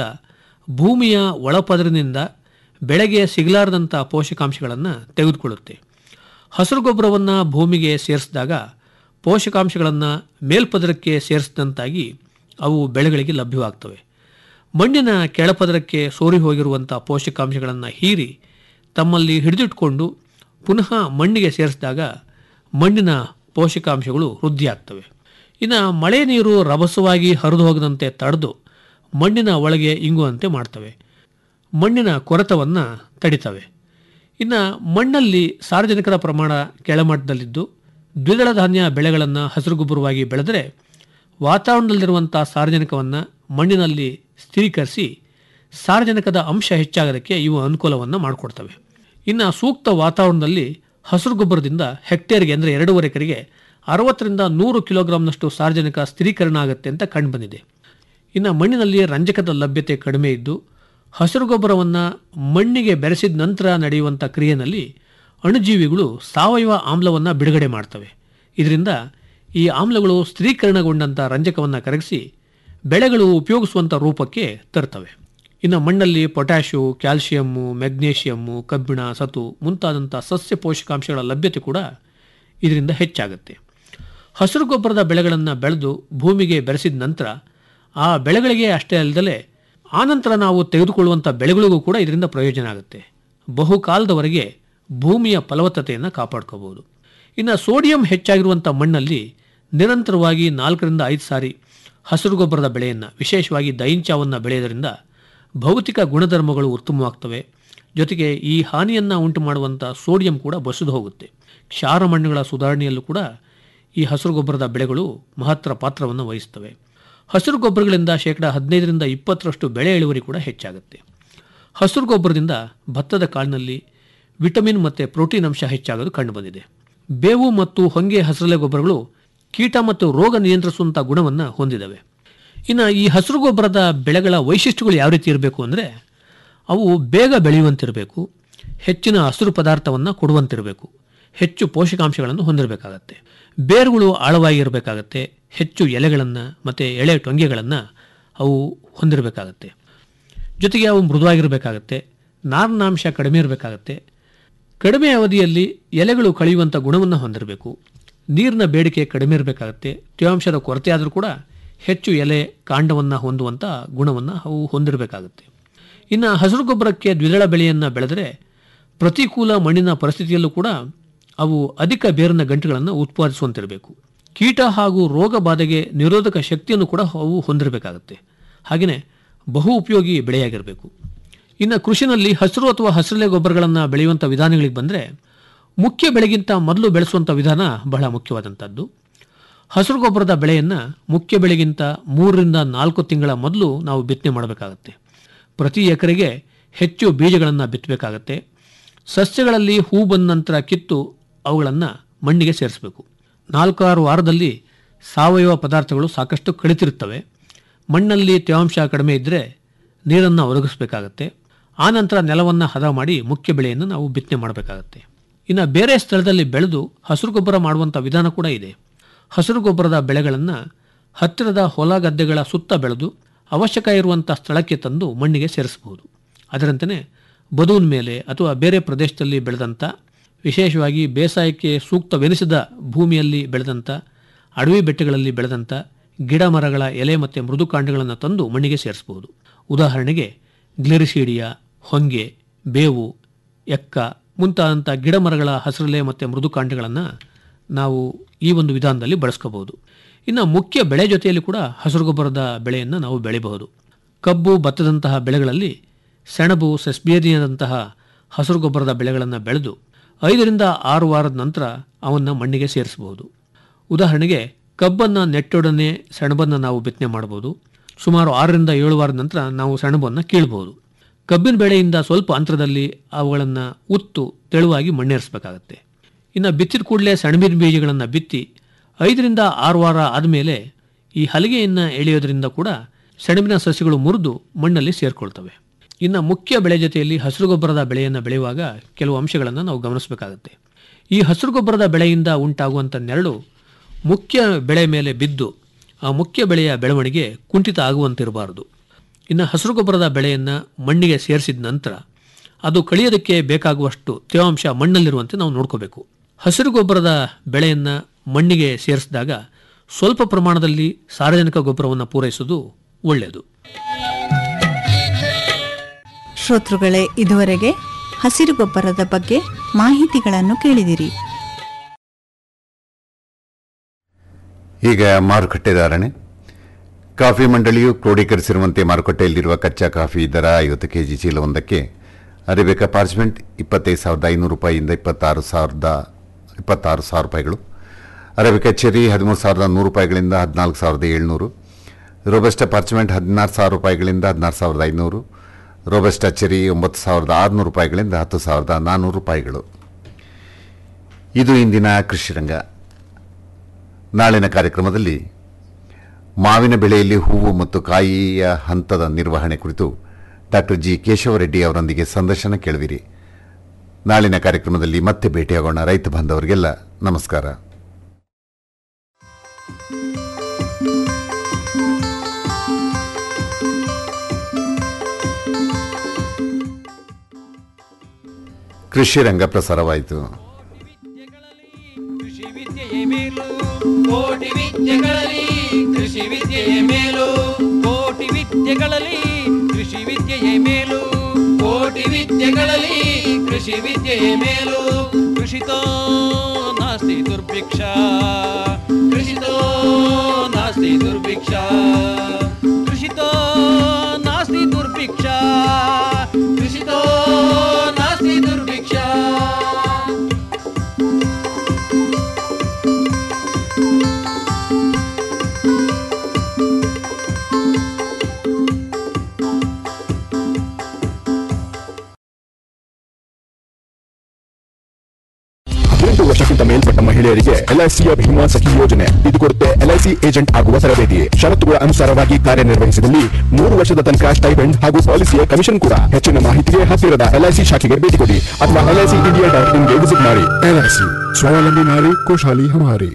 ಭೂಮಿಯ ಒಳಪದರಿನಿಂದ ಬೆಳೆಗೆ ಸಿಗಲಾರದಂಥ ಪೋಷಕಾಂಶಗಳನ್ನು ತೆಗೆದುಕೊಳ್ಳುತ್ತೆ ಹಸಿರು ಗೊಬ್ಬರವನ್ನು ಭೂಮಿಗೆ ಸೇರಿಸಿದಾಗ ಪೋಷಕಾಂಶಗಳನ್ನು ಮೇಲ್ಪದರಕ್ಕೆ ಸೇರಿಸಿದಂತಾಗಿ ಅವು ಬೆಳೆಗಳಿಗೆ ಲಭ್ಯವಾಗ್ತವೆ ಮಣ್ಣಿನ ಕೆಳಪದರಕ್ಕೆ ಸೋರಿ ಹೋಗಿರುವಂಥ ಪೋಷಕಾಂಶಗಳನ್ನು ಹೀರಿ ತಮ್ಮಲ್ಲಿ ಹಿಡಿದಿಟ್ಕೊಂಡು ಪುನಃ ಮಣ್ಣಿಗೆ ಸೇರಿಸಿದಾಗ ಮಣ್ಣಿನ ಪೋಷಕಾಂಶಗಳು ವೃದ್ಧಿಯಾಗ್ತವೆ ಇನ್ನು ಮಳೆ ನೀರು ರಭಸವಾಗಿ ಹರಿದು ಹೋಗದಂತೆ ತಡೆದು ಮಣ್ಣಿನ ಒಳಗೆ ಇಂಗುವಂತೆ ಮಾಡ್ತವೆ ಮಣ್ಣಿನ ಕೊರೆತವನ್ನು ತಡಿತವೆ ಇನ್ನು ಮಣ್ಣಲ್ಲಿ ಸಾರ್ವಜನಿಕರ ಪ್ರಮಾಣ ಕೆಳಮಟ್ಟದಲ್ಲಿದ್ದು ದ್ವಿದಳ ಧಾನ್ಯ ಬೆಳೆಗಳನ್ನು ಹಸಿರು ಗೊಬ್ಬರವಾಗಿ ಬೆಳೆದರೆ ವಾತಾವರಣದಲ್ಲಿರುವಂಥ ಸಾರ್ವಜನಿಕವನ್ನು ಮಣ್ಣಿನಲ್ಲಿ ಸ್ಥಿರೀಕರಿಸಿ ಸಾರ್ವಜನಿಕದ ಅಂಶ ಹೆಚ್ಚಾಗೋದಕ್ಕೆ ಇವು ಅನುಕೂಲವನ್ನು ಮಾಡಿಕೊಡ್ತವೆ ಇನ್ನು ಸೂಕ್ತ ವಾತಾವರಣದಲ್ಲಿ ಹಸಿರು ಗೊಬ್ಬರದಿಂದ ಹೆಕ್ಟೇರ್ಗೆ ಅಂದರೆ ಎರಡೂವರೆ ಎಕರೆಗೆ ಅರವತ್ತರಿಂದ ನೂರು ಕಿಲೋಗ್ರಾಂನಷ್ಟು ಸಾರ್ವಜನಿಕ ಸ್ಥಿರೀಕರಣ ಆಗುತ್ತೆ ಅಂತ ಕಂಡುಬಂದಿದೆ ಇನ್ನು ಮಣ್ಣಿನಲ್ಲಿ ರಂಜಕದ ಲಭ್ಯತೆ ಕಡಿಮೆ ಇದ್ದು ಹಸಿರು ಗೊಬ್ಬರವನ್ನು ಮಣ್ಣಿಗೆ ಬೆರೆಸಿದ ನಂತರ ನಡೆಯುವಂಥ ಕ್ರಿಯೆಯಲ್ಲಿ ಅಣುಜೀವಿಗಳು ಸಾವಯವ ಆಮ್ಲವನ್ನು ಬಿಡುಗಡೆ ಮಾಡ್ತವೆ ಇದರಿಂದ ಈ ಆಮ್ಲಗಳು ಸ್ಥಿರೀಕರಣಗೊಂಡಂಥ ರಂಜಕವನ್ನು ಕರಗಿಸಿ ಬೆಳೆಗಳು ಉಪಯೋಗಿಸುವಂಥ ರೂಪಕ್ಕೆ ತರ್ತವೆ ಇನ್ನು ಮಣ್ಣಲ್ಲಿ ಪೊಟ್ಯಾಶು ಕ್ಯಾಲ್ಶಿಯಮ್ಮು ಮೆಗ್ನೀಷಿಯಮ್ಮು ಕಬ್ಬಿಣ ಸತು ಮುಂತಾದಂಥ ಸಸ್ಯ ಪೋಷಕಾಂಶಗಳ ಲಭ್ಯತೆ ಕೂಡ ಇದರಿಂದ ಹೆಚ್ಚಾಗುತ್ತೆ ಹಸಿರು ಗೊಬ್ಬರದ ಬೆಳೆಗಳನ್ನು ಬೆಳೆದು ಭೂಮಿಗೆ ಬೆರೆಸಿದ ನಂತರ ಆ ಬೆಳೆಗಳಿಗೆ ಅಷ್ಟೇ ಅಲ್ಲದೆ ಆನಂತರ ನಾವು ತೆಗೆದುಕೊಳ್ಳುವಂಥ ಬೆಳೆಗಳಿಗೂ ಕೂಡ ಇದರಿಂದ ಪ್ರಯೋಜನ ಆಗುತ್ತೆ ಬಹುಕಾಲದವರೆಗೆ ಭೂಮಿಯ ಫಲವತ್ತತೆಯನ್ನು ಕಾಪಾಡ್ಕೋಬಹುದು ಇನ್ನು ಸೋಡಿಯಂ ಹೆಚ್ಚಾಗಿರುವಂಥ ಮಣ್ಣಲ್ಲಿ ನಿರಂತರವಾಗಿ ನಾಲ್ಕರಿಂದ ಐದು ಸಾರಿ ಹಸಿರು ಗೊಬ್ಬರದ ಬೆಳೆಯನ್ನು ವಿಶೇಷವಾಗಿ ದೈಂಚಾವನ್ನು ಬೆಳೆಯೋದರಿಂದ ಭೌತಿಕ ಗುಣಧರ್ಮಗಳು ಉತ್ತಮವಾಗ್ತವೆ ಜೊತೆಗೆ ಈ ಹಾನಿಯನ್ನು ಉಂಟು ಮಾಡುವಂಥ ಸೋಡಿಯಂ ಕೂಡ ಬಸಿದು ಹೋಗುತ್ತೆ ಕ್ಷಾರ ಮಣ್ಣುಗಳ ಸುಧಾರಣೆಯಲ್ಲೂ ಕೂಡ ಈ ಹಸಿರು ಗೊಬ್ಬರದ ಬೆಳೆಗಳು ಮಹತ್ತರ ಪಾತ್ರವನ್ನು ವಹಿಸ್ತವೆ ಹಸಿರು ಗೊಬ್ಬರಗಳಿಂದ ಶೇಕಡ ಹದಿನೈದರಿಂದ ಇಪ್ಪತ್ತರಷ್ಟು ಬೆಳೆ ಇಳುವರಿ ಕೂಡ ಹೆಚ್ಚಾಗುತ್ತೆ ಹಸಿರು ಗೊಬ್ಬರದಿಂದ ಭತ್ತದ ಕಾಳಿನಲ್ಲಿ ವಿಟಮಿನ್ ಮತ್ತು ಪ್ರೋಟೀನ್ ಅಂಶ ಹೆಚ್ಚಾಗೋದು ಕಂಡುಬಂದಿದೆ ಬೇವು ಮತ್ತು ಹೊಂಗೆ ಹಸಿರೆಲೆ ಗೊಬ್ಬರಗಳು ಕೀಟ ಮತ್ತು ರೋಗ ನಿಯಂತ್ರಿಸುವಂಥ ಗುಣವನ್ನು ಹೊಂದಿದವೆ ಇನ್ನು ಈ ಹಸಿರು ಗೊಬ್ಬರದ ಬೆಳೆಗಳ ವೈಶಿಷ್ಟ್ಯಗಳು ಯಾವ ರೀತಿ ಇರಬೇಕು ಅಂದರೆ ಅವು ಬೇಗ ಬೆಳೆಯುವಂತಿರಬೇಕು ಹೆಚ್ಚಿನ ಹಸಿರು ಪದಾರ್ಥವನ್ನು ಕೊಡುವಂತಿರಬೇಕು ಹೆಚ್ಚು ಪೋಷಕಾಂಶಗಳನ್ನು ಹೊಂದಿರಬೇಕಾಗತ್ತೆ ಬೇರುಗಳು ಆಳವಾಗಿ ಇರಬೇಕಾಗತ್ತೆ ಹೆಚ್ಚು ಎಲೆಗಳನ್ನು ಮತ್ತು ಎಳೆ ಟೊಂಗೆಗಳನ್ನು ಅವು ಹೊಂದಿರಬೇಕಾಗತ್ತೆ ಜೊತೆಗೆ ಅವು ಮೃದುವಾಗಿರಬೇಕಾಗತ್ತೆ ನಾರಿನಾಂಶ ಕಡಿಮೆ ಇರಬೇಕಾಗತ್ತೆ ಕಡಿಮೆ ಅವಧಿಯಲ್ಲಿ ಎಲೆಗಳು ಕಳೆಯುವಂಥ ಗುಣವನ್ನು ಹೊಂದಿರಬೇಕು ನೀರಿನ ಬೇಡಿಕೆ ಕಡಿಮೆ ಇರಬೇಕಾಗತ್ತೆ ತೇವಾಂಶದ ಕೊರತೆ ಆದರೂ ಕೂಡ ಹೆಚ್ಚು ಎಲೆ ಕಾಂಡವನ್ನು ಹೊಂದುವಂಥ ಗುಣವನ್ನು ಅವು ಹೊಂದಿರಬೇಕಾಗುತ್ತೆ ಇನ್ನು ಹಸಿರು ಗೊಬ್ಬರಕ್ಕೆ ದ್ವಿದಳ ಬೆಳೆಯನ್ನು ಬೆಳೆದರೆ ಪ್ರತಿಕೂಲ ಮಣ್ಣಿನ ಪರಿಸ್ಥಿತಿಯಲ್ಲೂ ಕೂಡ ಅವು ಅಧಿಕ ಬೇರಿನ ಗಂಟುಗಳನ್ನು ಉತ್ಪಾದಿಸುವಂತಿರಬೇಕು ಕೀಟ ಹಾಗೂ ರೋಗ ಬಾಧೆಗೆ ನಿರೋಧಕ ಶಕ್ತಿಯನ್ನು ಕೂಡ ಅವು ಹೊಂದಿರಬೇಕಾಗುತ್ತೆ ಹಾಗೆಯೇ ಬಹು ಉಪಯೋಗಿ ಬೆಳೆಯಾಗಿರಬೇಕು ಇನ್ನು ಕೃಷಿನಲ್ಲಿ ಹಸಿರು ಅಥವಾ ಹಸಿರೆಲೆ ಗೊಬ್ಬರಗಳನ್ನು ಬೆಳೆಯುವಂಥ ವಿಧಾನಗಳಿಗೆ ಬಂದರೆ ಮುಖ್ಯ ಬೆಳೆಗಿಂತ ಮೊದಲು ಬೆಳೆಸುವಂಥ ವಿಧಾನ ಬಹಳ ಮುಖ್ಯವಾದಂಥದ್ದು ಹಸಿರು ಗೊಬ್ಬರದ ಬೆಳೆಯನ್ನು ಮುಖ್ಯ ಬೆಳೆಗಿಂತ ಮೂರರಿಂದ ನಾಲ್ಕು ತಿಂಗಳ ಮೊದಲು ನಾವು ಬಿತ್ತನೆ ಮಾಡಬೇಕಾಗತ್ತೆ ಪ್ರತಿ ಎಕರೆಗೆ ಹೆಚ್ಚು ಬೀಜಗಳನ್ನು ಬಿತ್ತಬೇಕಾಗತ್ತೆ ಸಸ್ಯಗಳಲ್ಲಿ ಹೂ ಬಂದ ನಂತರ ಕಿತ್ತು ಅವುಗಳನ್ನು ಮಣ್ಣಿಗೆ ಸೇರಿಸಬೇಕು ನಾಲ್ಕಾರು ವಾರದಲ್ಲಿ ಸಾವಯವ ಪದಾರ್ಥಗಳು ಸಾಕಷ್ಟು ಕಳಿತಿರುತ್ತವೆ ಮಣ್ಣಲ್ಲಿ ತೇವಾಂಶ ಕಡಿಮೆ ಇದ್ದರೆ ನೀರನ್ನು ಒದಗಿಸಬೇಕಾಗತ್ತೆ ಆನಂತರ ನೆಲವನ್ನು ಹದ ಮಾಡಿ ಮುಖ್ಯ ಬೆಳೆಯನ್ನು ನಾವು ಬಿತ್ತನೆ ಮಾಡಬೇಕಾಗತ್ತೆ ಇನ್ನು ಬೇರೆ ಸ್ಥಳದಲ್ಲಿ ಬೆಳೆದು ಹಸಿರು ಗೊಬ್ಬರ ಮಾಡುವಂಥ ವಿಧಾನ ಕೂಡ ಇದೆ ಹಸಿರು ಗೊಬ್ಬರದ ಬೆಳೆಗಳನ್ನು ಹತ್ತಿರದ ಹೊಲ ಗದ್ದೆಗಳ ಸುತ್ತ ಬೆಳೆದು ಅವಶ್ಯಕ ಇರುವಂಥ ಸ್ಥಳಕ್ಕೆ ತಂದು ಮಣ್ಣಿಗೆ ಸೇರಿಸಬಹುದು ಅದರಂತೆಯೇ ಬದುವಿನ ಮೇಲೆ ಅಥವಾ ಬೇರೆ ಪ್ರದೇಶದಲ್ಲಿ ಬೆಳೆದಂಥ ವಿಶೇಷವಾಗಿ ಬೇಸಾಯಕ್ಕೆ ಸೂಕ್ತವೆನಿಸಿದ ಭೂಮಿಯಲ್ಲಿ ಬೆಳೆದಂಥ ಅಡವಿ ಬೆಟ್ಟಗಳಲ್ಲಿ ಬೆಳೆದಂಥ ಗಿಡ ಮರಗಳ ಎಲೆ ಮತ್ತು ಮೃದುಕಾಂಡಗಳನ್ನು ತಂದು ಮಣ್ಣಿಗೆ ಸೇರಿಸಬಹುದು ಉದಾಹರಣೆಗೆ ಗ್ಲಿರಿಸೀಡಿಯಾ ಹೊಂಗೆ ಬೇವು ಎಕ್ಕ ಮುಂತಾದಂಥ ಗಿಡ ಮರಗಳ ಹಸಿರೆಲೆ ಮತ್ತು ಮೃದುಕಾಂಡಗಳನ್ನು ನಾವು ಈ ಒಂದು ವಿಧಾನದಲ್ಲಿ ಬಳಸ್ಕೋಬಹುದು ಇನ್ನು ಮುಖ್ಯ ಬೆಳೆ ಜೊತೆಯಲ್ಲಿ ಕೂಡ ಹಸಿರು ಗೊಬ್ಬರದ ಬೆಳೆಯನ್ನು ನಾವು ಬೆಳೆಯಬಹುದು ಕಬ್ಬು ಭತ್ತದಂತಹ ಬೆಳೆಗಳಲ್ಲಿ ಸೆಣಬು ಸೆಸ್ಬೇರಿಯಾದಂತಹ ಹಸಿರು ಗೊಬ್ಬರದ ಬೆಳೆಗಳನ್ನು ಬೆಳೆದು ಐದರಿಂದ ಆರು ವಾರದ ನಂತರ ಅವನ್ನು ಮಣ್ಣಿಗೆ ಸೇರಿಸಬಹುದು ಉದಾಹರಣೆಗೆ ಕಬ್ಬನ್ನು ನೆಟ್ಟೊಡನೆ ಸೆಣಬನ್ನು ನಾವು ಬಿತ್ತನೆ ಮಾಡಬಹುದು ಸುಮಾರು ಆರರಿಂದ ಏಳು ವಾರದ ನಂತರ ನಾವು ಸೆಣಬನ್ನು ಕೀಳ್ಬೋದು ಕಬ್ಬಿನ ಬೆಳೆಯಿಂದ ಸ್ವಲ್ಪ ಅಂತರದಲ್ಲಿ ಅವುಗಳನ್ನು ಉತ್ತು ತೆಳುವಾಗಿ ಮಣ್ಣೇರಿಸಬೇಕಾಗತ್ತೆ ಇನ್ನು ಬಿತ್ತಿದ ಕೂಡಲೇ ಸೆಣಬಿನ ಬೀಜಗಳನ್ನು ಬಿತ್ತಿ ಐದರಿಂದ ಆರು ವಾರ ಆದಮೇಲೆ ಈ ಹಲಿಗೆಯನ್ನು ಎಳೆಯೋದ್ರಿಂದ ಕೂಡ ಸೆಣಬಿನ ಸಸ್ಯಗಳು ಮುರಿದು ಮಣ್ಣಲ್ಲಿ ಸೇರಿಕೊಳ್ತವೆ ಇನ್ನು ಮುಖ್ಯ ಬೆಳೆ ಜೊತೆಯಲ್ಲಿ ಹಸಿರು ಗೊಬ್ಬರದ ಬೆಳೆಯನ್ನು ಬೆಳೆಯುವಾಗ ಕೆಲವು ಅಂಶಗಳನ್ನು ನಾವು ಗಮನಿಸಬೇಕಾಗುತ್ತೆ ಈ ಹಸಿರು ಗೊಬ್ಬರದ ಬೆಳೆಯಿಂದ ಉಂಟಾಗುವಂಥ ನೆರಳು ಮುಖ್ಯ ಬೆಳೆ ಮೇಲೆ ಬಿದ್ದು ಆ ಮುಖ್ಯ ಬೆಳೆಯ ಬೆಳವಣಿಗೆ ಕುಂಠಿತ ಆಗುವಂತಿರಬಾರದು ಇನ್ನು ಹಸಿರು ಗೊಬ್ಬರದ ಬೆಳೆಯನ್ನು ಮಣ್ಣಿಗೆ ಸೇರಿಸಿದ ನಂತರ ಅದು ಕಳಿಯೋದಕ್ಕೆ ಬೇಕಾಗುವಷ್ಟು ತೇವಾಂಶ ಮಣ್ಣಲ್ಲಿರುವಂತೆ ನಾವು ನೋಡ್ಕೋಬೇಕು ಹಸಿರು ಗೊಬ್ಬರದ ಬೆಳೆಯನ್ನು ಮಣ್ಣಿಗೆ ಸೇರಿಸಿದಾಗ ಸ್ವಲ್ಪ ಪ್ರಮಾಣದಲ್ಲಿ ಸಾರ್ವಜನಿಕ ಗೊಬ್ಬರವನ್ನು ಪೂರೈಸುವುದು ಒಳ್ಳೆಯದು ಶ್ರೋತೃಗಳೇ ಇದುವರೆಗೆ ಹಸಿರು ಗೊಬ್ಬರದ ಬಗ್ಗೆ ಮಾಹಿತಿಗಳನ್ನು ಕೇಳಿದಿರಿ ಈಗ ಮಾರುಕಟ್ಟೆ ಧಾರಣೆ ಕಾಫಿ ಮಂಡಳಿಯು ಕ್ರೋಢೀಕರಿಸಿರುವಂತೆ ಮಾರುಕಟ್ಟೆಯಲ್ಲಿರುವ ಕಚ್ಚಾ ಕಾಫಿ ದರ ಐವತ್ತು ಕೆಜಿ ಚೀಲವೊಂದಕ್ಕೆ ಅರೇಬಿಕಾ ಪಾರ್ಚ್ಮೆಂಟ್ ಇಪ್ಪತ್ತೈದು ಸಾವಿರದ ಐನೂರು ರೂಪಾಯಿಯಿಂದ ಇಪ್ಪತ್ತಾರು ಸಾವಿರದ ಇಪ್ಪತ್ತಾರು ಸಾವಿರ ರೂಪಾಯಿಗಳು ಅರೇಬಿಕಾ ಚೆರಿ ಹದಿಮೂರು ಸಾವಿರದ ನೂರು ರೂಪಾಯಿಗಳಿಂದ ಹದಿನಾಲ್ಕು ಸಾವಿರದ ಏಳ್ನೂರು ರೋಬಸ್ಟಾ ಪಾರ್ಚ್ಮೆಂಟ್ ಹದಿನಾರು ಸಾವಿರ ರೂಪಾಯಿಗಳಿಂದ ಹದಿನಾರು ಸಾವಿರದ ಐನೂರು ರೋಬಸ್ಟಾ ಚೆರಿ ಒಂಬತ್ತು ಸಾವಿರದ ಆರುನೂರು ರೂಪಾಯಿಗಳಿಂದ ಹತ್ತು ಸಾವಿರದ ನಾನ್ನೂರು ರೂಪಾಯಿಗಳು ಇದು ಇಂದಿನ ಕೃಷಿ ರಂಗ ನಾಳಿನ ಕಾರ್ಯಕ್ರಮದಲ್ಲಿ ಮಾವಿನ ಬೆಳೆಯಲ್ಲಿ ಹೂವು ಮತ್ತು ಕಾಯಿಯ ಹಂತದ ನಿರ್ವಹಣೆ ಕುರಿತು ಡಾಕ್ಟರ್ ಜಿ ಕೇಶವರೆಡ್ಡಿ ಅವರೊಂದಿಗೆ ಸಂದರ್ಶನ ಕೇಳುವಿರಿ ನಾಳಿನ ಕಾರ್ಯಕ್ರಮದಲ್ಲಿ ಮತ್ತೆ ಭೇಟಿಯಾಗೋಣ ರೈತ ಬಾಂಧವರಿಗೆಲ್ಲ ನಮಸ್ಕಾರ ಕೃಷಿ ರಂಗ ಪ್ರಸಾರವಾಯಿತು ಕೃಷಿ ವಿದ್ಯೆಯೇ ಮೇಲು ಕೋಟಿ ವಿದ್ಯೆಗಳಲ್ಲಿ ಕೃಷಿ ವಿದ್ಯೆಯೇ ಮೇಲು ಕೋಟಿ ವಿದ್ಯೆಗಳಲ್ಲಿ ಕೃಷಿ ವಿದ್ಯೆಯೇ ಮೇಲು ಕೋಟಿ ವಿದ್ಯೆಗಳಲ್ಲಿ ಕೃಷಿ ವಿದ್ಯೆಯೇ ಮೇಲು ಕೃಷಿತೋ ನಾಸ್ತಿ ದುರ್ಭಿಕ್ಷ ಕೃಷಿತೋ ನಾಸ್ತಿ ದುರ್ಭಿಕ್ಷ ಕೃಷಿತೋ ನಾಸ್ತಿ ದುರ್ಭಿಕ್ಷ ಕೃಷಿತೋ ನಾಸ್ತಿ ದುರ್ಭಿಕ್ಷ ಹದಿನೆಂಟು ವರ್ಷಕ್ಕಿಂತ ಮೇಲ್ಪಟ್ಟ ಮಹಿಳೆಯರಿಗೆ ಎಲ್ಐಸಿಯ ಭೀಮಾ ಸಖಿ ಯೋಜನೆ ಇದು ಕೊಡುತ್ತೆ ಎಲ್ಐಸಿ ಏಜೆಂಟ್ ಆಗುವ ತರಬೇತಿ ಷರತ್ತುಗಳ ಅನುಸಾರವಾಗಿ ಕಾರ್ಯನಿರ್ವಹಿಸಿದಲ್ಲಿ ಮೂರು ವರ್ಷದ ತನಕ ಸ್ಟೈಪೆಂಡ್ ಹಾಗೂ ಪಾಲಿಸಿಯ ಕಮಿಷನ್ ಕೂಡ ಹೆಚ್ಚಿನ ಮಾಹಿತಿಗೆ ಹತ್ತಿರದ ಎಲ್ಐಸಿ ಶಾಖೆಗೆ ಭೇಟಿ ಕೊಡಿ ಅಥವಾ ಎಲ್ಐಸಿ ಇಂಡಿಯಾ ಡಾಟ್ ಇನ್ಗೆ ವಿಸಿಟ್ ಮಾಡಿ ಎಲ್ಐಸಿ ಸ್ವಾವಲಂಬಿ ನಾರಿ ಕೋಶಾಲಿ ಹಮಾರಿ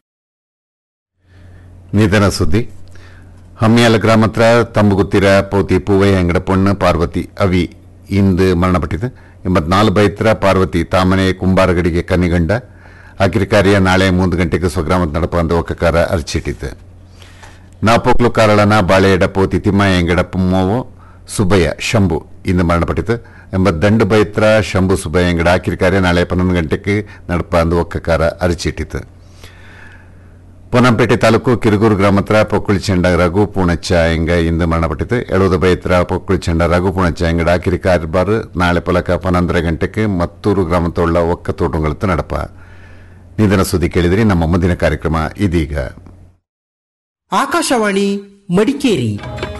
ನಿಧನ ಸುದ್ದಿ ಹಮ್ಮಿಯಾಲ ಗ್ರಾಮ ಹತ್ರ ತಂಬುಗುತ್ತಿರ ಪೋತಿ ಪೂವಯ್ಯ ಅಂಗಡ ಪೊಣ್ಣು ಪಾರ್ವತಿ ಅವಿ ಇಂದು ಮರಣಪಟ್ಟಿದೆ ಎಂಬತ್ನಾಲ್ಕು ಬೈತ್ರ ಪಾರ್ವತಿ ತಾಮನೆ ಕುಂಬಾರಗಡಿಗೆ ಕನ್ನಿಗಂಡ ಅಕಿರಿ ಕಾರ್ಯ ನಾಳೆ ಮೂರು ಗಂಟೆಗೆ ಸ್ವಗ್ರಾಮದ ನಡಪ ಅಂತ ಒಕ್ಕಕಾರ ಅರ್ಚಿಟ್ಟಿತು ನಾಪೋಕ್ಲು ಕಾರಳನ ಬಾಳೆಯಡ ಪೋತಿ ತಿಮ್ಮಯ್ಯ ಎಂಗಡ ಪುಮ್ಮೋವು ಸುಬ್ಬಯ್ಯ ಶಂಭು ಇಂದು ಮರಣಪಟ್ಟಿತು ಎಂಬತ್ ದಂಡು ಬೈತ್ರ ಶಂಭು ಸುಬ್ಬಯ್ಯ ಎಂಗಡ ಆಕಿರಿ ಕಾರ್ಯ ನಾಳೆ ಪನ್ನೊಂದು ಗಂಟೆಗೆ ನಡಪ ಅಂದು ಒಕ್ಕಕಾರ ಅರ್ಚಿಟ್ಟಿತು ಪೊನ್ನಂಪೇಟೆ ತಾಲೂಕು ಕಿರುಗೂರು ಗ್ರಾಮ ಹತ್ರ ಪೊಕ್ಕುಳಿ ಚೆಂಡ ರಘು ಪೂಣಚ್ಚ ಎಂಗ ಇಂದು ಮರಣಪಟ್ಟಿತು ಎಳುವುದು ಬೈತ್ರ ಪೊಕ್ಕುಳಿ ಚೆಂಡ ರಘು ಪೂಣಚ್ಚ ಎಂಗ ಡಾಕಿರಿ ಕಾರ್ಬಾರ್ ನಾಳೆ ಪೊಲಕ ಪನ್ನೊಂದರ ಗಂಟೆಗೆ ಮತ್ತೂರು ಗ್ರಾಮ ತೊಳ್ಳ ಒಕ್ಕ ತೋಟುಗಳತ್ತ ನಡಪ ನಿಧನ ಸುದ್ದಿ ಕೇಳಿದ್ರಿ ನಮ್ಮ ಮುಂದಿನ ಕಾರ್ಯಕ್ರಮ ಇದೀಗ ಆಕಾಶವಾಣಿ ಮಡಿಕೇರಿ